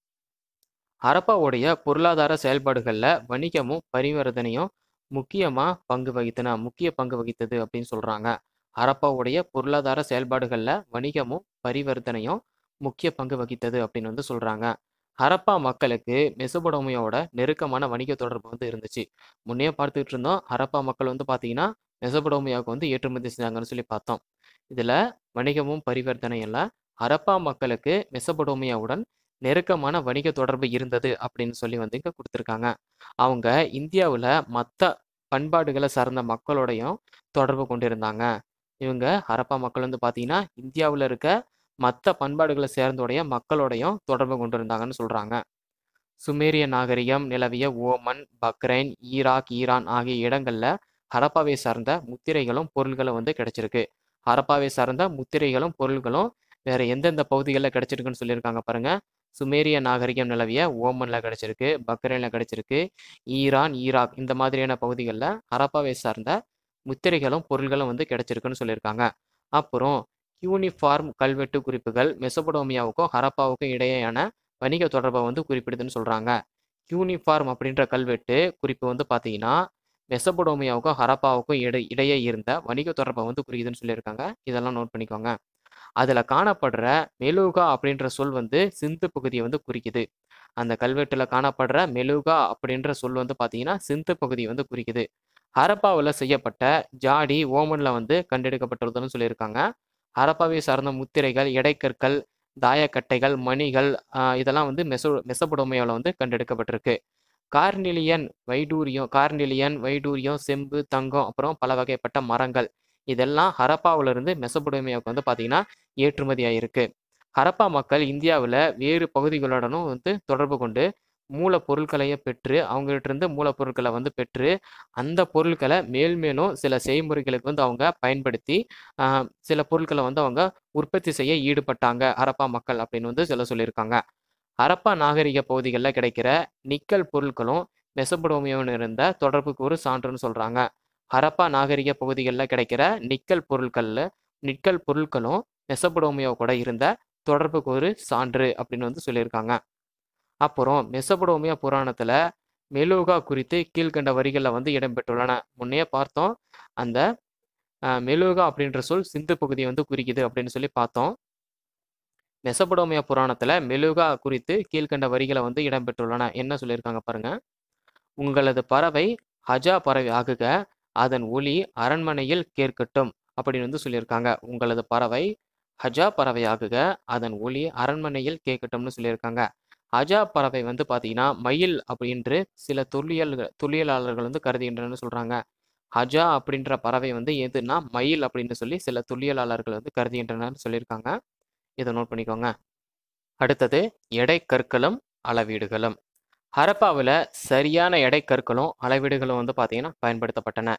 ஹரப்பாவுடைய பொருளாதார செயல்பாடுகளில் வணிகமும் பரிவர்த்தனையும் முக்கியமாக பங்கு வகித்தன முக்கிய பங்கு வகித்தது அப்படின்னு சொல்கிறாங்க ஹரப்பாவுடைய பொருளாதார செயல்பாடுகளில் வணிகமும் பரிவர்த்தனையும் முக்கிய பங்கு வகித்தது அப்படின்னு வந்து சொல்கிறாங்க ஹரப்பா மக்களுக்கு மெசபடோமியாவோட நெருக்கமான வணிக தொடர்பு வந்து இருந்துச்சு முன்னே பார்த்துக்கிட்டு இருந்தோம் ஹரப்பா மக்கள் வந்து பார்த்தீங்கன்னா மெசபடோமியாவுக்கு வந்து ஏற்றுமதி செஞ்சாங்கன்னு சொல்லி பார்த்தோம் இதில் வணிகமும் பரிவர்த்தனையில் ஹரப்பா மக்களுக்கு மெசபடோமியாவுடன் நெருக்கமான வணிக தொடர்பு இருந்தது அப்படின்னு சொல்லி வந்து இங்கே கொடுத்துருக்காங்க அவங்க இந்தியாவில் மற்ற பண்பாடுகளை சார்ந்த மக்களோடையும் தொடர்பு கொண்டிருந்தாங்க இவங்க ஹரப்பா மக்கள் வந்து பார்த்தீங்கன்னா இந்தியாவில் இருக்க மற்ற பண்பாடுகளை சேர்ந்தோடைய மக்களோடையும் தொடர்பு கொண்டிருந்தாங்கன்னு சொல்கிறாங்க சுமேரிய நாகரிகம் நிலவிய ஓமன் பக்ரைன் ஈராக் ஈரான் ஆகிய இடங்களில் ஹரப்பாவை சார்ந்த முத்திரைகளும் பொருள்களும் வந்து கிடைச்சிருக்கு ஹரப்பாவை சார்ந்த முத்திரைகளும் பொருள்களும் வேற எந்தெந்த பகுதிகளில் கிடைச்சிருக்குன்னு சொல்லியிருக்காங்க பாருங்க சுமேரிய நாகரிகம் நிலவிய ஓமனில் கிடைச்சிருக்கு பக்ரைனில் கிடைச்சிருக்கு ஈரான் ஈராக் இந்த மாதிரியான பகுதிகளில் ஹரப்பாவை சார்ந்த முத்திரைகளும் பொருள்களும் வந்து கிடைச்சிருக்குன்னு சொல்லியிருக்காங்க அப்புறம் யூனிஃபார்ம் கல்வெட்டு குறிப்புகள் மெசபடோமியாவுக்கும் ஹரப்பாவுக்கும் இடையேயான வணிக தொடர்பை வந்து குறிப்பிடுதுன்னு சொல்கிறாங்க யூனிஃபார்ம் அப்படின்ற கல்வெட்டு குறிப்பு வந்து பார்த்தீங்கன்னா மெசபடோமியாவுக்கும் ஹரப்பாவுக்கும் இடை இடையே இருந்த வணிக தொடர்பை வந்து குறிக்குதுன்னு சொல்லியிருக்காங்க இதெல்லாம் நோட் பண்ணிக்கோங்க அதில் காணப்படுற மெலுகா அப்படின்ற சொல் வந்து சிந்து பகுதியை வந்து குறிக்குது அந்த கல்வெட்டில் காணப்படுற மெலுகா அப்படின்ற சொல் வந்து பார்த்தீங்கன்னா சிந்து பகுதியை வந்து குறிக்குது ஹரப்பாவில் செய்யப்பட்ட ஜாடி ஓமனில் வந்து கண்டெடுக்கப்பட்டுள்ளதுன்னு சொல்லியிருக்காங்க ஹரப்பாவை சார்ந்த முத்திரைகள் எடைக்கற்கள் தாயக்கட்டைகள் மணிகள் ஆஹ் இதெல்லாம் வந்து மெசோ மெசபடோமியாவில் வந்து கண்டெடுக்கப்பட்டிருக்கு கார்னிலியன் வைடூரியம் கார்னிலியன் வைடூரியம் செம்பு தங்கம் அப்புறம் பல வகைப்பட்ட மரங்கள் இதெல்லாம் ஹரப்பாவிலிருந்து மெசபடோமியாவுக்கு வந்து பார்த்தீங்கன்னா ஏற்றுமதி ஆயிருக்கு ஹரப்பா மக்கள் இந்தியாவில் வேறு பகுதிகளுடனும் வந்து தொடர்பு கொண்டு மூலப்பொருட்களையே பெற்று அவங்ககிட்ட இருந்து மூலப்பொருட்களை வந்து பெற்று அந்த பொருட்களை மேல் மேலும் சில செய்முறைகளுக்கு வந்து அவங்க பயன்படுத்தி ஆஹ், சில பொருட்களை வந்து அவங்க உற்பத்தி செய்ய ஈடுபட்டாங்க ஹரப்பா மக்கள் அப்படின்னு வந்து சில சொல்லியிருக்காங்க ஹரப்பா நாகரிக பகுதிகளில் கிடைக்கிற நிக்கல் பொருட்களும் மெசபடோமியாவுடன் இருந்த தொடர்புக்கு ஒரு சான்றுன்னு சொல்கிறாங்க ஹரப்பா நாகரிக பகுதிகளில் கிடைக்கிற நிக்கல் பொருட்களில் நிக்கல் பொருட்களும் மெசபடோமியா கூட இருந்த தொடர்புக்கு ஒரு சான்று அப்படின்னு வந்து சொல்லியிருக்காங்க அப்புறம் மெசபடோமியா புராணத்தில் மெலூகா குறித்து கீழ்கண்ட வரிகளில் வந்து இடம்பெற்றுள்ளன முன்னே பார்த்தோம் அந்த அஹ், மெலூகா அப்படின்ற சொல் சிந்து பகுதியை வந்து குறிக்குது அப்படின்னு சொல்லி பார்த்தோம் மெசபடோமியா புராணத்தில் மெலுகா குறித்து கீழ்கண்ட வரிகளை வந்து இடம்பெற்றுள்ளன என்ன சொல்லியிருக்காங்க பாருங்க உங்களது பறவை ஹஜா பறவை ஆகுக அதன் ஒலி அரண்மனையில் கேட்கட்டும் அப்படின்னு வந்து சொல்லியிருக்காங்க உங்களது பறவை ஹஜா பறவை ஆகுக அதன் ஒலி அரண்மனையில் கேட்கட்டும்னு சொல்லியிருக்காங்க ஹஜா பறவை வந்து பார்த்தீங்கன்னா மயில் அப்படின்று சில தொல்லியல் தொல்லியலாளர்கள் வந்து கருதுகின்றனர் சொல்றாங்க ஹஜா அப்படின்ற பறவை வந்து எதுனா மயில் அப்படின்னு சொல்லி சில தொல்லியலாளர்கள் வந்து கருதுகின்றனர் சொல்லியிருக்காங்க இதை நோட் பண்ணிக்கோங்க அடுத்தது எடை கற்களும் அளவீடுகளும் ஹரப்பாவில் சரியான எடை கற்களும் அளவீடுகளும் வந்து பார்த்தீங்கன்னா பயன்படுத்தப்பட்டன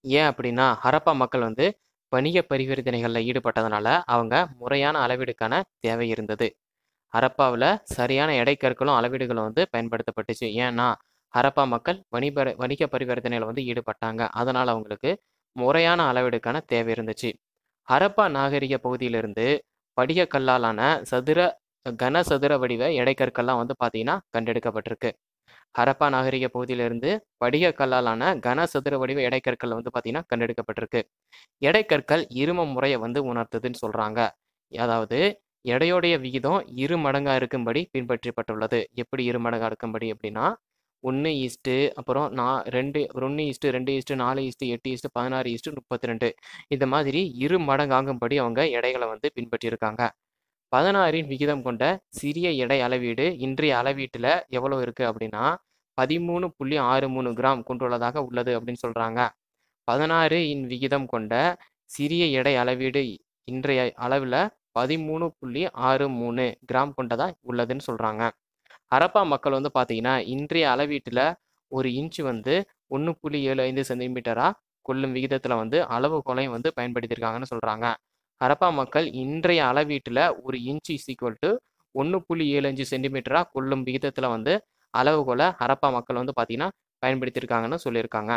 ஏன் அப்படின்னா ஹரப்பா மக்கள் வந்து வணிக பரிவர்த்தனைகளில் ஈடுபட்டதுனால அவங்க முறையான அளவீடுக்கான தேவை இருந்தது ஹரப்பாவில் சரியான எடைக்கற்களும் அளவீடுகளும் வந்து பயன்படுத்தப்பட்டுச்சு ஏன்னா ஹரப்பா மக்கள் வணிப வணிக பரிவர்த்தனையில் வந்து ஈடுபட்டாங்க அதனால் அவங்களுக்கு முறையான அளவீடுக்கான தேவை இருந்துச்சு ஹரப்பா நாகரிக பகுதியிலிருந்து படிகக்கல்லாலான சதுர கன சதுர வடிவ எடைக்கற்கள்லாம் வந்து பார்த்தீங்கன்னா கண்டெடுக்கப்பட்டிருக்கு ஹரப்பா நாகரிக பகுதியிலிருந்து படிகக்கல்லாலான கன சதுர வடிவ எடைக்கற்கள் வந்து பார்த்தீங்கன்னா கண்டெடுக்கப்பட்டிருக்கு எடைக்கற்கள் இரும முறையை வந்து உணர்த்துதுன்னு சொல்றாங்க அதாவது எடையோடைய விகிதம் இரு மடங்கா இருக்கும்படி பின்பற்றப்பட்டுள்ளது எப்படி இரு மடங்கா இருக்கும்படி அப்படின்னா ஒன்று ஈஸ்ட்டு அப்புறம் நான் ரெண்டு ஒன்று ஈஸ்ட்டு ரெண்டு ஈஸ்ட்டு நாலு ஈஸ்ட்டு எட்டு ஈஸ்ட்டு பதினாறு ஈஸ்ட்டு முப்பத்தி ரெண்டு இந்த மாதிரி இரு மடங்காகும்படி அவங்க எடைகளை வந்து பின்பற்றியிருக்காங்க பதினாறின் விகிதம் கொண்ட சிறிய எடை அளவீடு இன்றைய அளவீட்டில் எவ்வளோ இருக்குது அப்படின்னா பதிமூணு புள்ளி ஆறு மூணு கிராம் கொண்டுள்ளதாக உள்ளது அப்படின்னு சொல்கிறாங்க பதினாறு இன் விகிதம் கொண்ட சிறிய எடை அளவீடு இன்றைய அளவில் பதிமூணு புள்ளி ஆறு மூணு கிராம் கொண்டதா உள்ளதுன்னு சொல்கிறாங்க ஹரப்பா மக்கள் வந்து பார்த்தீங்கன்னா இன்றைய அளவீட்டில் ஒரு இன்ச்சு வந்து ஒன்று புள்ளி ஏழு ஐந்து சென்டிமீட்டராக கொள்ளும் விகிதத்தில் வந்து அளவுகோலையும் வந்து பயன்படுத்தியிருக்காங்கன்னு சொல்கிறாங்க ஹரப்பா மக்கள் இன்றைய அளவீட்டில் ஒரு இன்ச் இஸ் ஈக்குவல் டு ஒன்று புள்ளி ஏழு அஞ்சு சென்டிமீட்டராக கொள்ளும் விகிதத்தில் வந்து அளவுகோலை ஹரப்பா மக்கள் வந்து பார்த்தீங்கன்னா பயன்படுத்தியிருக்காங்கன்னு சொல்லியிருக்காங்க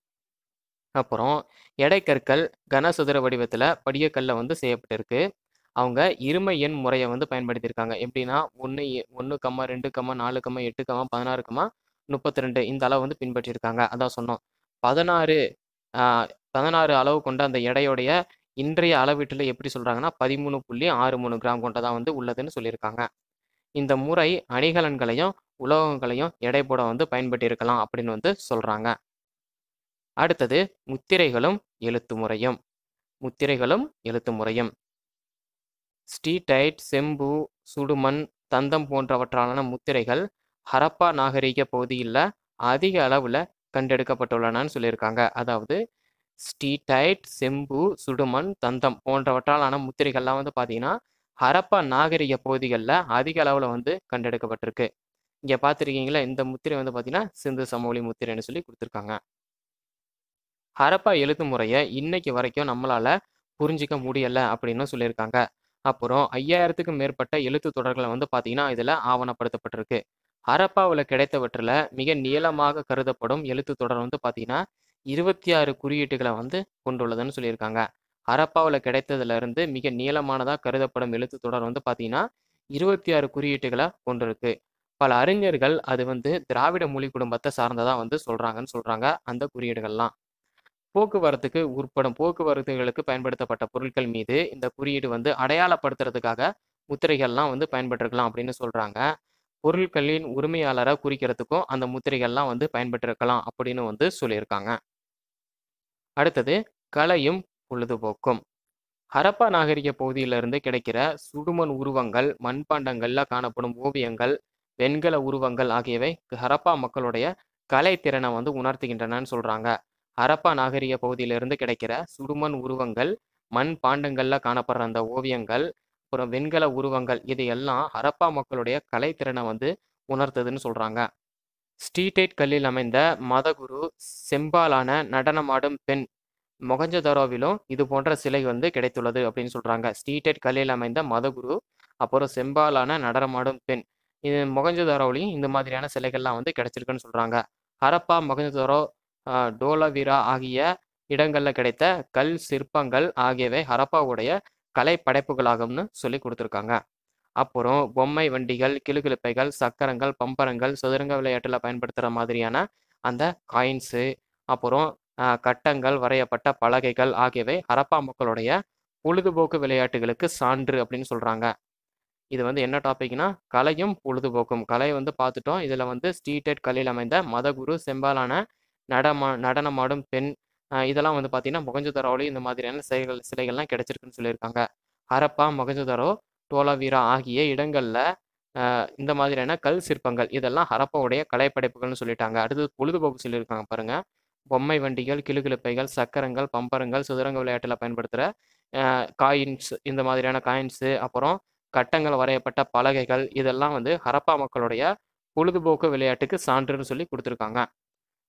அப்புறம் எடைக்கற்கள் கனசதுர வடிவத்தில் படியக்கல்ல வந்து செய்யப்பட்டிருக்கு அவங்க இருமை எண் முறையை வந்து பயன்படுத்தியிருக்காங்க எப்படின்னா ஒன்று ஒன்று கம்மா ரெண்டு கம்மா நாலு கம்மா எட்டு கம்மா பதினாறு கம்மா முப்பத்தி ரெண்டு இந்த அளவு வந்து பின்பற்றியிருக்காங்க அதான் சொன்னோம் பதினாறு பதினாறு அளவு கொண்ட அந்த எடையோடைய இன்றைய அளவீட்டில் எப்படி சொல்கிறாங்கன்னா பதிமூணு புள்ளி ஆறு மூணு கிராம் கொண்டதாக வந்து உள்ளதுன்னு சொல்லியிருக்காங்க இந்த முறை அணிகலன்களையும் உலோகங்களையும் எடை போட வந்து பயன்பட்டிருக்கலாம் அப்படின்னு வந்து சொல்கிறாங்க அடுத்தது முத்திரைகளும் எழுத்து முறையும் முத்திரைகளும் எழுத்து முறையும் ஸ்டீடைட் செம்பு சுடுமண் தந்தம் போன்றவற்றாலான முத்திரைகள் ஹரப்பா நாகரிக பகுதியில் அதிக அளவில் கண்டெடுக்கப்பட்டுள்ளனன்னு சொல்லியிருக்காங்க அதாவது ஸ்டீடைட் செம்பு சுடுமண் தந்தம் போன்றவற்றாலான முத்திரைகள்லாம் வந்து பார்த்தீங்கன்னா ஹரப்பா நாகரிக பகுதிகளில் அதிக அளவில் வந்து கண்டெடுக்கப்பட்டிருக்கு இங்கே பார்த்துருக்கீங்களா இந்த முத்திரை வந்து பார்த்தீங்கன்னா சிந்து சமவெளி முத்திரைன்னு சொல்லி கொடுத்துருக்காங்க ஹரப்பா எழுத்து முறையை இன்னைக்கு வரைக்கும் நம்மளால புரிஞ்சிக்க முடியல அப்படின்னு சொல்லியிருக்காங்க அப்புறம் ஐயாயிரத்துக்கும் மேற்பட்ட எழுத்து தொடர்களை வந்து பார்த்தீங்கன்னா இதில் ஆவணப்படுத்தப்பட்டிருக்கு ஹரப்பாவில் கிடைத்தவற்றில் மிக நீளமாக கருதப்படும் எழுத்து தொடர் வந்து பார்த்தீங்கன்னா இருபத்தி ஆறு குறியீட்டுகளை வந்து கொண்டுள்ளதுன்னு சொல்லியிருக்காங்க ஹரப்பாவில் கிடைத்ததுல இருந்து மிக நீளமானதாக கருதப்படும் எழுத்து தொடர் வந்து பார்த்தீங்கன்னா இருபத்தி ஆறு குறியீட்டுகளை கொண்டிருக்கு பல அறிஞர்கள் அது வந்து திராவிட மொழி குடும்பத்தை சார்ந்ததாக வந்து சொல்கிறாங்கன்னு சொல்கிறாங்க அந்த குறியீடுகள்லாம் போக்குவரத்துக்கு உட்படும் போக்குவரத்துகளுக்கு பயன்படுத்தப்பட்ட பொருட்கள் மீது இந்த குறியீடு வந்து அடையாளப்படுத்துறதுக்காக முத்திரைகள்லாம் வந்து பயன்பட்டிருக்கலாம் அப்படின்னு சொல்கிறாங்க பொருட்களின் உரிமையாளரை குறிக்கிறதுக்கும் அந்த முத்திரைகள்லாம் வந்து பயன்பட்டிருக்கலாம் அப்படின்னு வந்து சொல்லியிருக்காங்க அடுத்தது கலையும் பொழுதுபோக்கும் ஹரப்பா நாகரிக பகுதியிலிருந்து கிடைக்கிற சுடுமண் உருவங்கள் மண்பாண்டங்களில் காணப்படும் ஓவியங்கள் வெண்கல உருவங்கள் ஆகியவை ஹரப்பா மக்களுடைய கலைத்திறனை வந்து உணர்த்துகின்றனன்னு சொல்கிறாங்க ஹரப்பா நாகரிக பகுதியிலிருந்து கிடைக்கிற சுடுமண் உருவங்கள் மண் பாண்டங்கள்ல காணப்படுற அந்த ஓவியங்கள் அப்புறம் வெண்கல உருவங்கள் இது எல்லாம் ஹரப்பா மக்களுடைய கலைத்திறனை வந்து உணர்த்துதுன்னு சொல்றாங்க ஸ்டீடைட் கல்லில் அமைந்த மதகுரு செம்பாலான நடனமாடும் பெண் மொகஞ்சதரோவிலும் இது போன்ற சிலை வந்து கிடைத்துள்ளது அப்படின்னு சொல்றாங்க ஸ்டீடைட் கல்லில் அமைந்த மதகுரு அப்புறம் செம்பாலான நடனமாடும் பெண் இது மொகஞ்சதரோவிலையும் இந்த மாதிரியான சிலைகள்லாம் வந்து கிடைச்சிருக்குன்னு சொல்றாங்க ஹரப்பா மொகஞ்சதரோ டோலவிரா ஆகிய இடங்களில் கிடைத்த கல் சிற்பங்கள் ஆகியவை ஹரப்பாவுடைய கலை படைப்புகளாகும்னு சொல்லி கொடுத்துருக்காங்க அப்புறம் பொம்மை வண்டிகள் கிளுகிழுப்பைகள் சக்கரங்கள் பம்பரங்கள் சதுரங்க விளையாட்டில் பயன்படுத்துகிற மாதிரியான அந்த காயின்ஸு அப்புறம் கட்டங்கள் வரையப்பட்ட பலகைகள் ஆகியவை ஹரப்பா மக்களுடைய பொழுதுபோக்கு விளையாட்டுகளுக்கு சான்று அப்படின்னு சொல்கிறாங்க இது வந்து என்ன டாபிக்னா கலையும் பொழுதுபோக்கும் கலை வந்து பார்த்துட்டோம் இதில் வந்து ஸ்டீடெட் கலையில் அமைந்த மதகுரு செம்பாலான நடமா நடனமாடும் பெண் இதெல்லாம் வந்து பார்த்தீங்கன்னா மொகஞ்சதரோலி இந்த மாதிரியான சிலைகள் சிலைகள்லாம் கிடைச்சிருக்குன்னு சொல்லியிருக்காங்க ஹரப்பா மொகஞ்சதரோ டோலாவீரா ஆகிய இடங்களில் இந்த மாதிரியான கல் சிற்பங்கள் இதெல்லாம் ஹரப்பாவுடைய கலைப்படைப்புகள்னு சொல்லிட்டாங்க அடுத்தது பொழுதுபோக்கு சொல்லியிருக்காங்க பாருங்க பொம்மை வண்டிகள் கிளுகிழுப்பைகள் சக்கரங்கள் பம்பரங்கள் சுதரங்க விளையாட்டில் பயன்படுத்துகிற காயின்ஸ் இந்த மாதிரியான காயின்ஸு அப்புறம் கட்டங்கள் வரையப்பட்ட பலகைகள் இதெல்லாம் வந்து ஹரப்பா மக்களுடைய பொழுதுபோக்கு விளையாட்டுக்கு சான்றுன்னு சொல்லி கொடுத்துருக்காங்க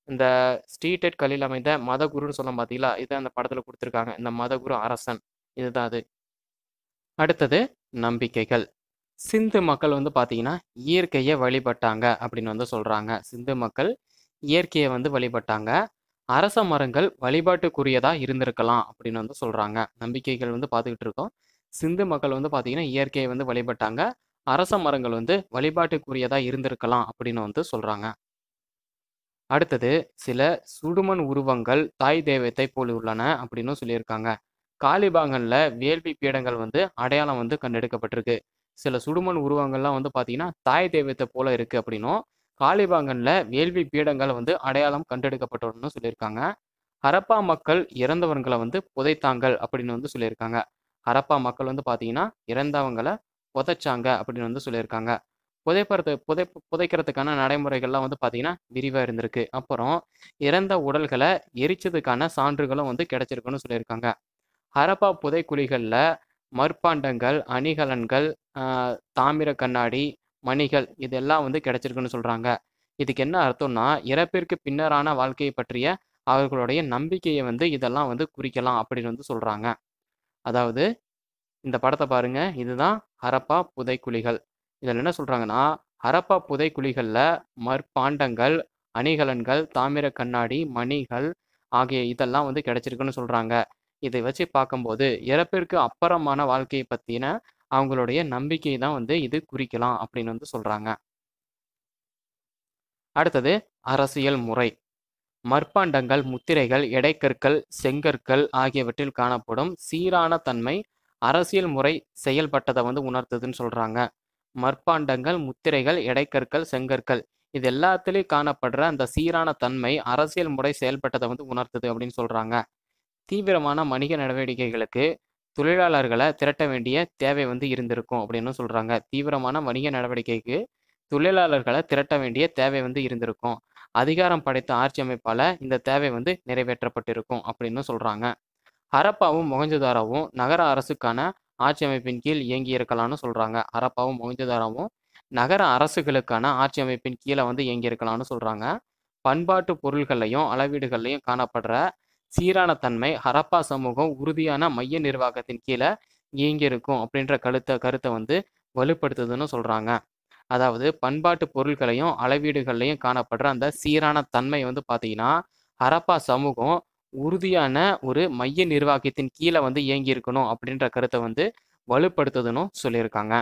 இந்த ஸ்ட்ரீட்டட் கல்லில் அமைந்த மதகுருன்னு சொன்னோம் பார்த்தீங்களா இதை அந்த படத்தில் கொடுத்துருக்காங்க இந்த மதகுரு அரசன் இதுதான் அது அடுத்தது நம்பிக்கைகள் சிந்து மக்கள் வந்து பார்த்தீங்கன்னா இயற்கையை வழிபட்டாங்க அப்படின்னு வந்து சொல்கிறாங்க சிந்து மக்கள் இயற்கையை வந்து வழிபட்டாங்க அரச மரங்கள் வழிபாட்டுக்குரியதாக இருந்திருக்கலாம் அப்படின்னு வந்து சொல்கிறாங்க நம்பிக்கைகள் வந்து பார்த்துக்கிட்டு இருக்கோம் சிந்து மக்கள் வந்து பார்த்தீங்கன்னா இயற்கையை வந்து வழிபட்டாங்க அரச மரங்கள் வந்து வழிபாட்டுக்குரியதாக இருந்திருக்கலாம் அப்படின்னு வந்து சொல்கிறாங்க அடுத்தது சில சுடுமண் உருவங்கள் தாய் தெய்வத்தை போல் உள்ளன அப்படின்னு சொல்லியிருக்காங்க காலிபாங்கன்ல வேள்வி பீடங்கள் வந்து அடையாளம் வந்து கண்டெடுக்கப்பட்டிருக்கு சில சுடுமண் உருவங்கள்லாம் வந்து பார்த்தீங்கன்னா தாய் தெய்வத்தை போல இருக்கு அப்படின்னும் காலிபாங்கன்ல வேள்வி பீடங்கள் வந்து அடையாளம் கண்டெடுக்கப்பட்டோம்னு சொல்லியிருக்காங்க ஹரப்பா மக்கள் இறந்தவர்களை வந்து புதைத்தாங்கள் அப்படின்னு வந்து சொல்லியிருக்காங்க ஹரப்பா மக்கள் வந்து பார்த்தீங்கன்னா இறந்தவங்களை புதைச்சாங்க அப்படின்னு வந்து சொல்லியிருக்காங்க புதைப்பறது புதை புதைக்கிறதுக்கான நடைமுறைகள்லாம் வந்து பார்த்தீங்கன்னா விரிவாக இருந்திருக்கு அப்புறம் இறந்த உடல்களை எரிச்சதுக்கான சான்றுகளும் வந்து கிடைச்சிருக்குன்னு சொல்லியிருக்காங்க ஹரப்பா புதைக்குழிகளில் மற்பாண்டங்கள் அணிகலன்கள் ஆஹ், தாமிர கண்ணாடி மணிகள் இதெல்லாம் வந்து கிடைச்சிருக்குன்னு சொல்கிறாங்க இதுக்கு என்ன அர்த்தம்னா இறப்பிற்கு பின்னரான வாழ்க்கையை பற்றிய அவர்களுடைய நம்பிக்கையை வந்து இதெல்லாம் வந்து குறிக்கலாம் அப்படின்னு வந்து சொல்கிறாங்க அதாவது இந்த படத்தை பாருங்க இதுதான் ஹரப்பா புதைக்குழிகள் இதில் என்ன சொல்கிறாங்கன்னா ஹரப்பா புதைக்குழிகளில் மற்பாண்டங்கள் அணிகலன்கள் தாமிர கண்ணாடி மணிகள் ஆகிய இதெல்லாம் வந்து கிடைச்சிருக்குன்னு சொல்கிறாங்க இதை வச்சு பார்க்கும்போது இறப்பிற்கு அப்புறமான வாழ்க்கையை பற்றின அவங்களுடைய நம்பிக்கை தான் வந்து இது குறிக்கலாம் அப்படின்னு வந்து சொல்கிறாங்க அடுத்தது அரசியல் முறை மற்பாண்டங்கள் முத்திரைகள் எடைக்கற்கள் செங்கற்கள் ஆகியவற்றில் காணப்படும் சீரான தன்மை அரசியல் முறை செயல்பட்டதை வந்து உணர்த்துதுன்னு சொல்றாங்க மற்பாண்டங்கள் முத்திரைகள் எடைக்கற்கள் செங்கற்கள் இது எல்லாத்துலேயும் காணப்படுற அந்த சீரான தன்மை அரசியல் முறை செயல்பட்டதை வந்து உணர்த்துது அப்படின்னு சொல்றாங்க தீவிரமான வணிக நடவடிக்கைகளுக்கு தொழிலாளர்களை திரட்ட வேண்டிய தேவை வந்து இருந்திருக்கும் அப்படின்னு சொல்றாங்க தீவிரமான வணிக நடவடிக்கைக்கு தொழிலாளர்களை திரட்ட வேண்டிய தேவை வந்து இருந்திருக்கும் அதிகாரம் படைத்த ஆட்சி அமைப்பால இந்த தேவை வந்து நிறைவேற்றப்பட்டிருக்கும் அப்படின்னு சொல்றாங்க ஹரப்பாவும் மொகஞ்சதாராவும் நகர அரசுக்கான ஆட்சி அமைப்பின் கீழ் இயங்கி இருக்கலாம்னு சொல்றாங்க ஹரப்பாவும் மொகஞ்சதாராவும் நகர அரசுகளுக்கான ஆட்சி அமைப்பின் கீழே வந்து இயங்கி இருக்கலாம்னு சொல்றாங்க பண்பாட்டு பொருள்களையும் அளவீடுகள்லையும் காணப்படுற சீரான தன்மை ஹரப்பா சமூகம் உறுதியான மைய நிர்வாகத்தின் கீழே இயங்கி இருக்கும் அப்படின்ற கருத்தை கருத்தை வந்து வலுப்படுத்துதுன்னு சொல்றாங்க அதாவது பண்பாட்டு பொருட்களையும் அளவீடுகள்லையும் காணப்படுற அந்த சீரான தன்மை வந்து பார்த்தீங்கன்னா ஹரப்பா சமூகம் உறுதியான ஒரு மைய நிர்வாகத்தின் கீழே வந்து இயங்கி இருக்கணும் அப்படின்ற கருத்தை வந்து வலுப்படுத்துதுன்னு சொல்லியிருக்காங்க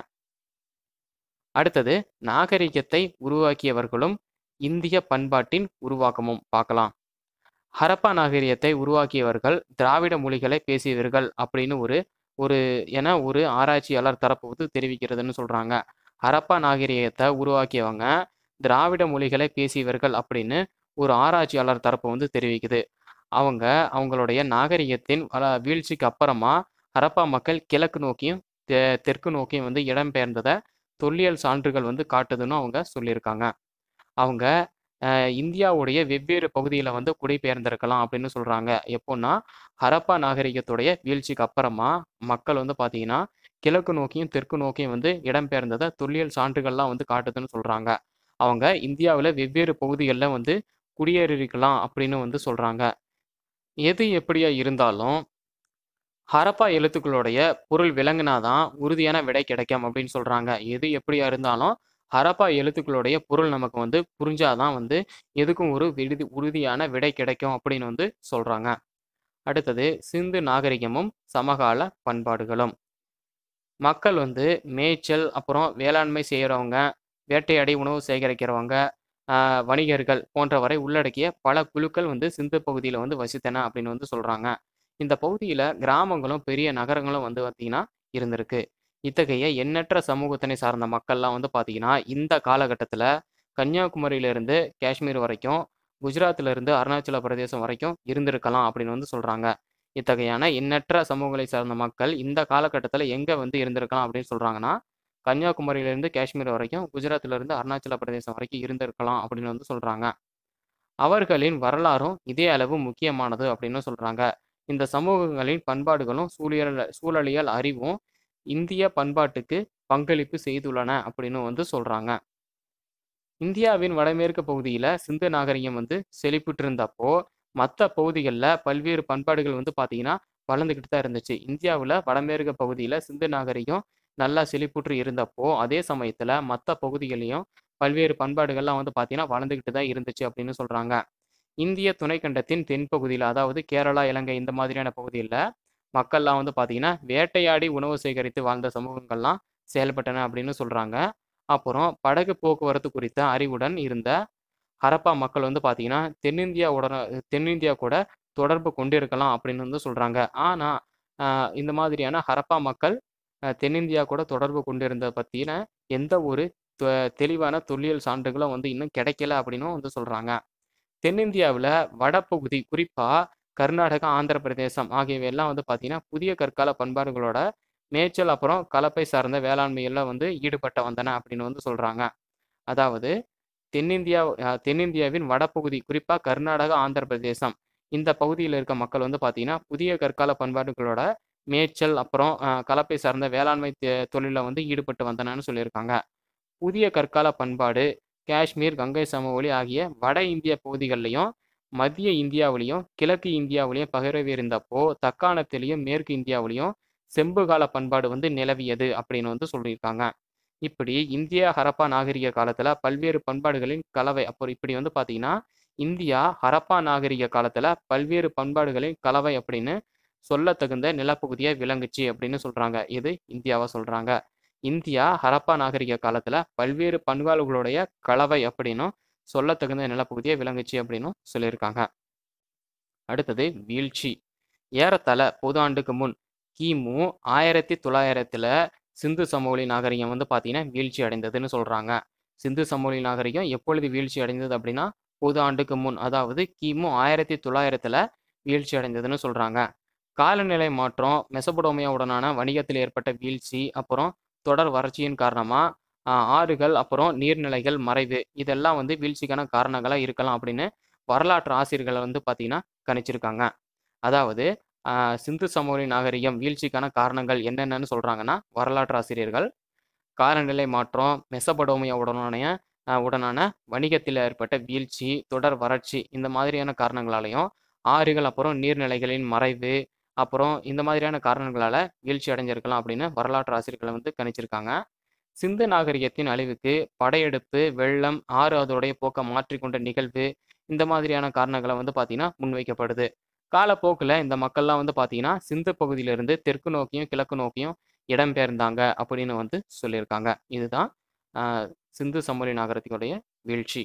அடுத்தது நாகரிகத்தை உருவாக்கியவர்களும் இந்திய பண்பாட்டின் உருவாக்கமும் பார்க்கலாம் ஹரப்பா நாகரிகத்தை உருவாக்கியவர்கள் திராவிட மொழிகளை பேசியவர்கள் அப்படின்னு ஒரு ஒரு என ஒரு ஆராய்ச்சியாளர் தரப்பு வந்து தெரிவிக்கிறதுன்னு சொல்றாங்க ஹரப்பா நாகரிகத்தை உருவாக்கியவங்க திராவிட மொழிகளை பேசியவர்கள் அப்படின்னு ஒரு ஆராய்ச்சியாளர் தரப்பு வந்து தெரிவிக்குது அவங்க அவங்களுடைய நாகரிகத்தின் வள- வீழ்ச்சிக்கு அப்புறமா ஹரப்பா மக்கள் கிழக்கு நோக்கியும் தெ- தெற்கு நோக்கியும் வந்து இடம்பெயர்ந்ததை தொல்லியல் சான்றுகள் வந்து காட்டுதுன்னு அவங்க சொல்லியிருக்காங்க அவங்க அஹ், இந்தியாவுடைய வெவ்வேறு பகுதியில் வந்து குடிபெயர்ந்திருக்கலாம் அப்படின்னு சொல்றாங்க எப்போன்னா ஹரப்பா நாகரிகத்துடைய வீழ்ச்சிக்கு அப்புறமா மக்கள் வந்து பார்த்தீங்கன்னா கிழக்கு நோக்கியும் தெற்கு நோக்கியும் வந்து இடம்பெயர்ந்ததை தொல்லியல் சான்றுகள்லாம் வந்து காட்டுதுன்னு சொல்றாங்க அவங்க இந்தியாவில் வெவ்வேறு பகுதிகளில் வந்து குடியேறிக்கலாம் அப்படின்னு வந்து சொல்றாங்க எது எப்படியா இருந்தாலும் ஹரப்பா எழுத்துக்களுடைய பொருள் விளங்குனாதான் உறுதியான விடை கிடைக்கும் அப்படின்னு சொல்றாங்க எது எப்படியா இருந்தாலும் ஹரப்பா எழுத்துக்களுடைய பொருள் நமக்கு வந்து புரிஞ்சாதான் வந்து எதுக்கும் ஒரு விடுதி உறுதியான விடை கிடைக்கும் அப்படின்னு வந்து சொல்றாங்க அடுத்தது சிந்து நாகரிகமும் சமகால பண்பாடுகளும் மக்கள் வந்து மேய்ச்சல் அப்புறம் வேளாண்மை செய்கிறவங்க வேட்டையாடி உணவு சேகரிக்கிறவங்க ஆஹ் வணிகர்கள் போன்றவரை உள்ளடக்கிய பல குழுக்கள் வந்து சிந்து பகுதியில் வந்து வசித்தன அப்படின்னு வந்து சொல்றாங்க இந்த பகுதியில் கிராமங்களும் பெரிய நகரங்களும் வந்து பார்த்தீங்கன்னா இருந்திருக்கு இத்தகைய எண்ணற்ற சமூகத்தினை சார்ந்த மக்கள்லாம் வந்து பார்த்தீங்கன்னா இந்த காலகட்டத்தில் கன்னியாகுமரியிலிருந்து காஷ்மீர் வரைக்கும் குஜராத்ல இருந்து அருணாச்சல பிரதேசம் வரைக்கும் இருந்திருக்கலாம் அப்படின்னு வந்து சொல்றாங்க இத்தகையான எண்ணற்ற சமூகங்களை சார்ந்த மக்கள் இந்த காலகட்டத்தில் எங்கே வந்து இருந்திருக்கலாம் அப்படின்னு சொல்றாங்கன்னா கன்னியாகுமரியிலிருந்து காஷ்மீர் வரைக்கும் குஜராத்ல இருந்து அருணாச்சல பிரதேசம் வரைக்கும் இருந்திருக்கலாம் அப்படின்னு வந்து சொல்றாங்க அவர்களின் வரலாறும் இதே அளவு முக்கியமானது அப்படின்னு சொல்றாங்க இந்த சமூகங்களின் பண்பாடுகளும் சூழியல் சூழலியல் அறிவும் இந்திய பண்பாட்டுக்கு பங்களிப்பு செய்துள்ளன அப்படின்னு வந்து சொல்றாங்க இந்தியாவின் வடமேற்கு பகுதியில் சிந்து நாகரிகம் வந்து செழிப்புட்டு இருந்தப்போ மற்ற பகுதிகளில் பல்வேறு பண்பாடுகள் வந்து பார்த்தீங்கன்னா வளர்ந்துக்கிட்டு தான் இருந்துச்சு இந்தியாவில் வடமேற்கு பகுதியில் சிந்து நாகரிகம் நல்லா செழிப்புற்று இருந்தப்போ அதே சமயத்தில் மற்ற பகுதிகளையும் பல்வேறு பண்பாடுகள்லாம் வந்து பார்த்தீங்கன்னா வளர்ந்துக்கிட்டு தான் இருந்துச்சு அப்படின்னு சொல்கிறாங்க இந்திய துணைக்கண்டத்தின் தென்பகுதியில் அதாவது கேரளா இலங்கை இந்த மாதிரியான பகுதியில் மக்கள்லாம் வந்து பார்த்தீங்கன்னா வேட்டையாடி உணவு சேகரித்து வாழ்ந்த சமூகங்கள்லாம் செயல்பட்டன அப்படின்னு சொல்கிறாங்க அப்புறம் படகு போக்குவரத்து குறித்த அறிவுடன் இருந்த ஹரப்பா மக்கள் வந்து பார்த்தீங்கன்னா தென்னிந்தியாவுடன் தென்னிந்தியா கூட தொடர்பு கொண்டிருக்கலாம் அப்படின்னு வந்து சொல்கிறாங்க ஆனால் இந்த மாதிரியான ஹரப்பா மக்கள் அஹ், தென்னிந்தியா கூட தொடர்பு கொண்டிருந்த பற்றின எந்த ஒரு தெ- தெளிவான தொல்லியல் சான்றுகளும் வந்து இன்னும் கிடைக்கல அப்படின்னும் வந்து சொல்கிறாங்க தென்னிந்தியாவில் வடபகுதி குறிப்பாக கர்நாடகா ஆந்திர பிரதேசம் ஆகியவை எல்லாம் வந்து பார்த்தீங்கன்னா புதிய கற்கால பண்பாடுகளோட மேய்ச்சல் அப்புறம் கலப்பை சார்ந்த வேளாண்மையெல்லாம் வந்து ஈடுபட்ட வந்தன அப்படின்னு வந்து சொல்கிறாங்க அதாவது தென்னிந்தியா அஹ், தென்னிந்தியாவின் வடபகுதி குறிப்பாக கர்நாடகா ஆந்திர பிரதேசம் இந்த பகுதியில் இருக்க மக்கள் வந்து பார்த்தீங்கன்னா புதிய கற்கால பண்பாடுகளோட மேய்ச்சல் அப்புறம் அஹ், கலப்பை சார்ந்த வேளாண்மை தெ- தொழிலில் வந்து ஈடுபட்டு வந்தனன்னு சொல்லியிருக்காங்க புதிய கற்கால பண்பாடு காஷ்மீர் கங்கை சமவெளி ஆகிய வட இந்திய பகுதிகளிலையும் மத்திய இந்தியாவிலையும் கிழக்கு இந்தியாவிலையும் பகிரவி இருந்தப்போ தக்காணத்திலையும் மேற்கு இந்தியாவிலையும் செம்பு கால பண்பாடு வந்து நிலவியது அப்படின்னு வந்து சொல்லியிருக்காங்க இப்படி இந்தியா ஹரப்பா நாகரிக காலத்துல பல்வேறு பண்பாடுகளின் கலவை அப்புறம் இப்படி வந்து பாத்தீங்கன்னா இந்தியா ஹரப்பா நாகரிக காலத்துல பல்வேறு பண்பாடுகளின் கலவை அப்படின்னு சொல்லத்தகுந்த நிலப்பகுதியை விளங்குச்சு அப்படின்னு சொல்றாங்க இது இந்தியாவை சொல்றாங்க இந்தியா ஹரப்பா நாகரிக காலத்துல பல்வேறு பண்பாடுகளுடைய கலவை அப்படின்னும் சொல்லத்தகுந்த நிலப்பகுதியை விளங்குச்சு அப்படின்னும் சொல்லியிருக்காங்க அடுத்தது வீழ்ச்சி ஏறத்தாழ பொது ஆண்டுக்கு முன் கிமு ஆயிரத்தி தொள்ளாயிரத்துல சிந்து சமவெளி நாகரிகம் வந்து பார்த்தீங்கன்னா வீழ்ச்சி அடைந்ததுன்னு சொல்றாங்க சிந்து சமவெளி நாகரிகம் எப்பொழுது வீழ்ச்சி அடைந்தது அப்படின்னா பொது ஆண்டுக்கு முன் அதாவது கிமு ஆயிரத்தி தொள்ளாயிரத்துல வீழ்ச்சி அடைந்ததுன்னு சொல்றாங்க காலநிலை மாற்றம் மெசபடோமியாவுடனான வணிகத்தில் ஏற்பட்ட வீழ்ச்சி அப்புறம் தொடர் வறட்சியின் காரணமா ஆஹ், ஆறுகள் அப்புறம் நீர்நிலைகள் மறைவு இதெல்லாம் வந்து வீழ்ச்சிக்கான காரணங்களா இருக்கலாம் அப்படின்னு வரலாற்று ஆசிரியர்கள் வந்து பார்த்தீங்கன்னா கணிச்சிருக்காங்க அதாவது ஆஹ், சிந்து சமவெளி நாகரிகம் வீழ்ச்சிக்கான காரணங்கள் என்னென்னன்னு சொல்றாங்கன்னா வரலாற்று ஆசிரியர்கள் காலநிலை மாற்றம் மெசபடோமியா உடனான ஆஹ், உடனான வணிகத்தில் ஏற்பட்ட வீழ்ச்சி தொடர் வறட்சி இந்த மாதிரியான காரணங்களாலையும் ஆறுகள் அப்புறம் நீர்நிலைகளின் மறைவு அப்புறம் இந்த மாதிரியான காரணங்களால வீழ்ச்சி அடைஞ்சிருக்கலாம் அப்படின்னு வரலாற்று ஆசிரியர்களை வந்து கணிச்சிருக்காங்க சிந்து நாகரிகத்தின் அழிவுக்கு படையெடுப்பு வெள்ளம் ஆறு அதோடைய போக்கை மாற்றிக்கொண்ட நிகழ்வு இந்த மாதிரியான காரணங்களை வந்து பார்த்தீங்கன்னா முன்வைக்கப்படுது காலப்போக்கில் இந்த மக்கள்லாம் வந்து பார்த்தீங்கன்னா சிந்து பகுதியிலிருந்து தெற்கு நோக்கியும் கிழக்கு நோக்கியும் இடம்பெயர்ந்தாங்க அப்படின்னு வந்து சொல்லியிருக்காங்க இதுதான் ஆஹ், சிந்து சமவெளி நாகரிகத்தினுடைய வீழ்ச்சி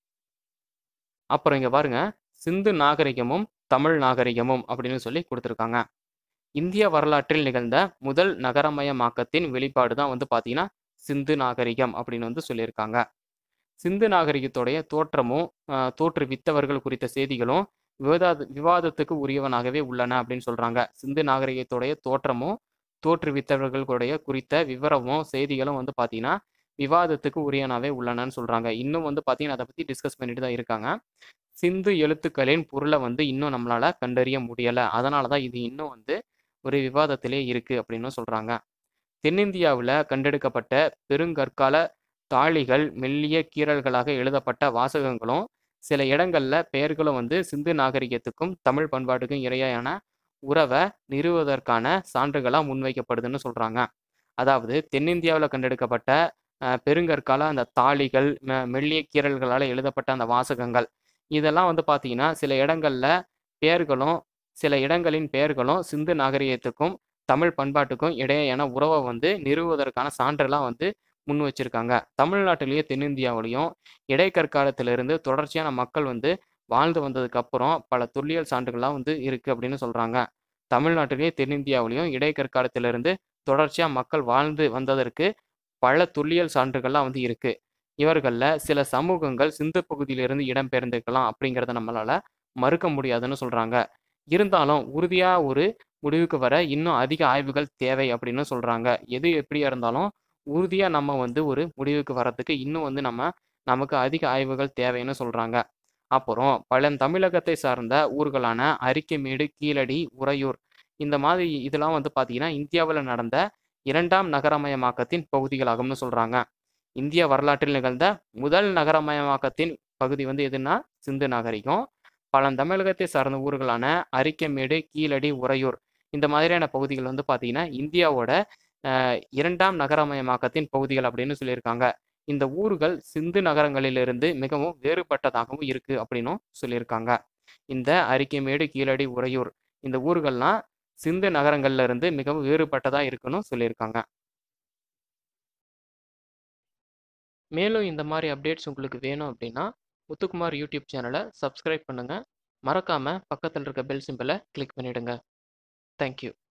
அப்புறம் இங்க பாருங்க சிந்து நாகரிகமும் தமிழ் நாகரிகமும் அப்படின்னு சொல்லி கொடுத்துருக்காங்க இந்திய வரலாற்றில் நிகழ்ந்த முதல் நகரமயமாக்கத்தின் வெளிப்பாடு தான் வந்து பார்த்தீங்கன்னா சிந்து நாகரிகம் அப்படின்னு வந்து சொல்லியிருக்காங்க சிந்து நாகரிகத்துடைய தோற்றமும் ஆஹ், தோற்றுவித்தவர்கள் குறித்த செய்திகளும் விவாத விவாதத்துக்கு உரியவனாகவே உள்ளன அப்படின்னு சொல்றாங்க சிந்து நாகரிகத்துடைய தோற்றமும் தோற்றுவித்தவர்களுடைய குறித்த விவரமும் செய்திகளும் வந்து பார்த்தீங்கன்னா விவாதத்துக்கு உரியனாவே உள்ளனன்னு சொல்றாங்க இன்னும் வந்து பார்த்தீங்கன்னா அதை பத்தி டிஸ்கஸ் பண்ணிட்டு தான் இருக்காங்க சிந்து எழுத்துக்களின் பொருளை வந்து இன்னும் நம்மளால கண்டறிய முடியல அதனால தான் இது இன்னும் வந்து ஒரு விவாதத்திலே இருக்கு அப்படின்னு சொல்றாங்க தென்னிந்தியாவில் கண்டெடுக்கப்பட்ட பெருங்கற்கால தாளிகள் மெல்லிய கீறல்களாக எழுதப்பட்ட வாசகங்களும் சில இடங்கள்ல பெயர்களும் வந்து சிந்து நாகரிகத்துக்கும் தமிழ் பண்பாட்டுக்கும் இடையேயான உறவை நிறுவுவதற்கான சான்றுகளாக முன்வைக்கப்படுதுன்னு சொல்றாங்க அதாவது தென்னிந்தியாவில் கண்டெடுக்கப்பட்ட அஹ், பெருங்கற்கால அந்த தாளிகள் ம- மெல்லிய கீறல்களால் எழுதப்பட்ட அந்த வாசகங்கள் இதெல்லாம் வந்து பார்த்தீங்கன்னா சில இடங்கள்ல பெயர்களும் சில இடங்களின் பெயர்களும் சிந்து நாகரிகத்துக்கும் தமிழ் பண்பாட்டுக்கும் இடையேயான உறவை வந்து நிறுவுவதற்கான சான்றெல்லாம் வந்து முன் வச்சிருக்காங்க தமிழ்நாட்டிலேயே தென்னிந்தியாவிலையும் இடைக்கற்காலத்திலிருந்து தொடர்ச்சியான மக்கள் வந்து வாழ்ந்து வந்ததுக்கு அப்புறம் பல தொல்லியல் சான்றுகள்லாம் வந்து இருக்கு அப்படின்னு சொல்றாங்க தமிழ்நாட்டிலேயே தென்னிந்தியாவிலையும் இடைக்கற்காலத்திலிருந்து தொடர்ச்சியா மக்கள் வாழ்ந்து வந்ததற்கு பல தொல்லியல் சான்றுகள்லாம் வந்து இருக்கு இவர்கள்ல சில சமூகங்கள் சிந்து பகுதியிலிருந்து இடம்பெயர்ந்திருக்கலாம் அப்படிங்கிறத நம்மளால மறுக்க முடியாதுன்னு சொல்றாங்க இருந்தாலும் உறுதியா ஒரு முடிவுக்கு வர இன்னும் அதிக ஆய்வுகள் தேவை அப்படின்னு சொல்றாங்க எது எப்படியா இருந்தாலும் உறுதியா நம்ம வந்து ஒரு முடிவுக்கு வர்றதுக்கு இன்னும் வந்து நம்ம நமக்கு அதிக ஆய்வுகள் தேவைன்னு சொல்றாங்க அப்புறம் பழந்தமிழகத்தை சார்ந்த ஊர்களான அரிக்கமேடு கீழடி உறையூர் இந்த மாதிரி இதெல்லாம் வந்து பார்த்தீங்கன்னா இந்தியாவில் நடந்த இரண்டாம் நகரமயமாக்கத்தின் பகுதிகளாகும்னு சொல்றாங்க இந்திய வரலாற்றில் நிகழ்ந்த முதல் நகரமயமாக்கத்தின் பகுதி வந்து எதுன்னா சிந்து நாகரிகம் பழந்தமிழகத்தை சார்ந்த ஊர்களான அரிக்கமேடு கீழடி உறையூர் இந்த மாதிரியான பகுதிகள் வந்து பார்த்தீங்கன்னா இந்தியாவோட அஹ், இரண்டாம் நகரமயமாக்கத்தின் பகுதிகள் அப்படின்னு சொல்லியிருக்காங்க இந்த ஊர்கள் சிந்து நகரங்களிலிருந்து மிகவும் வேறுபட்டதாகவும் இருக்கு அப்படின்னும் சொல்லியிருக்காங்க இந்த அரிக்கமேடு கீழடி உறையூர் இந்த ஊர்கள்லாம் சிந்து நகரங்கள்ல இருந்து மிகவும் வேறுபட்டதா இருக்குன்னு சொல்லியிருக்காங்க மேலும் இந்த மாதிரி அப்டேட்ஸ் உங்களுக்கு வேணும் அப்படின்னா முத்துக்குமார் யூடியூப் சேனலை சப்ஸ்கிரைப் பண்ணுங்க மறக்காம பக்கத்தில் இருக்க பெல் சிம்பிளை கிளிக் பண்ணிடுங்க தேங்க்யூ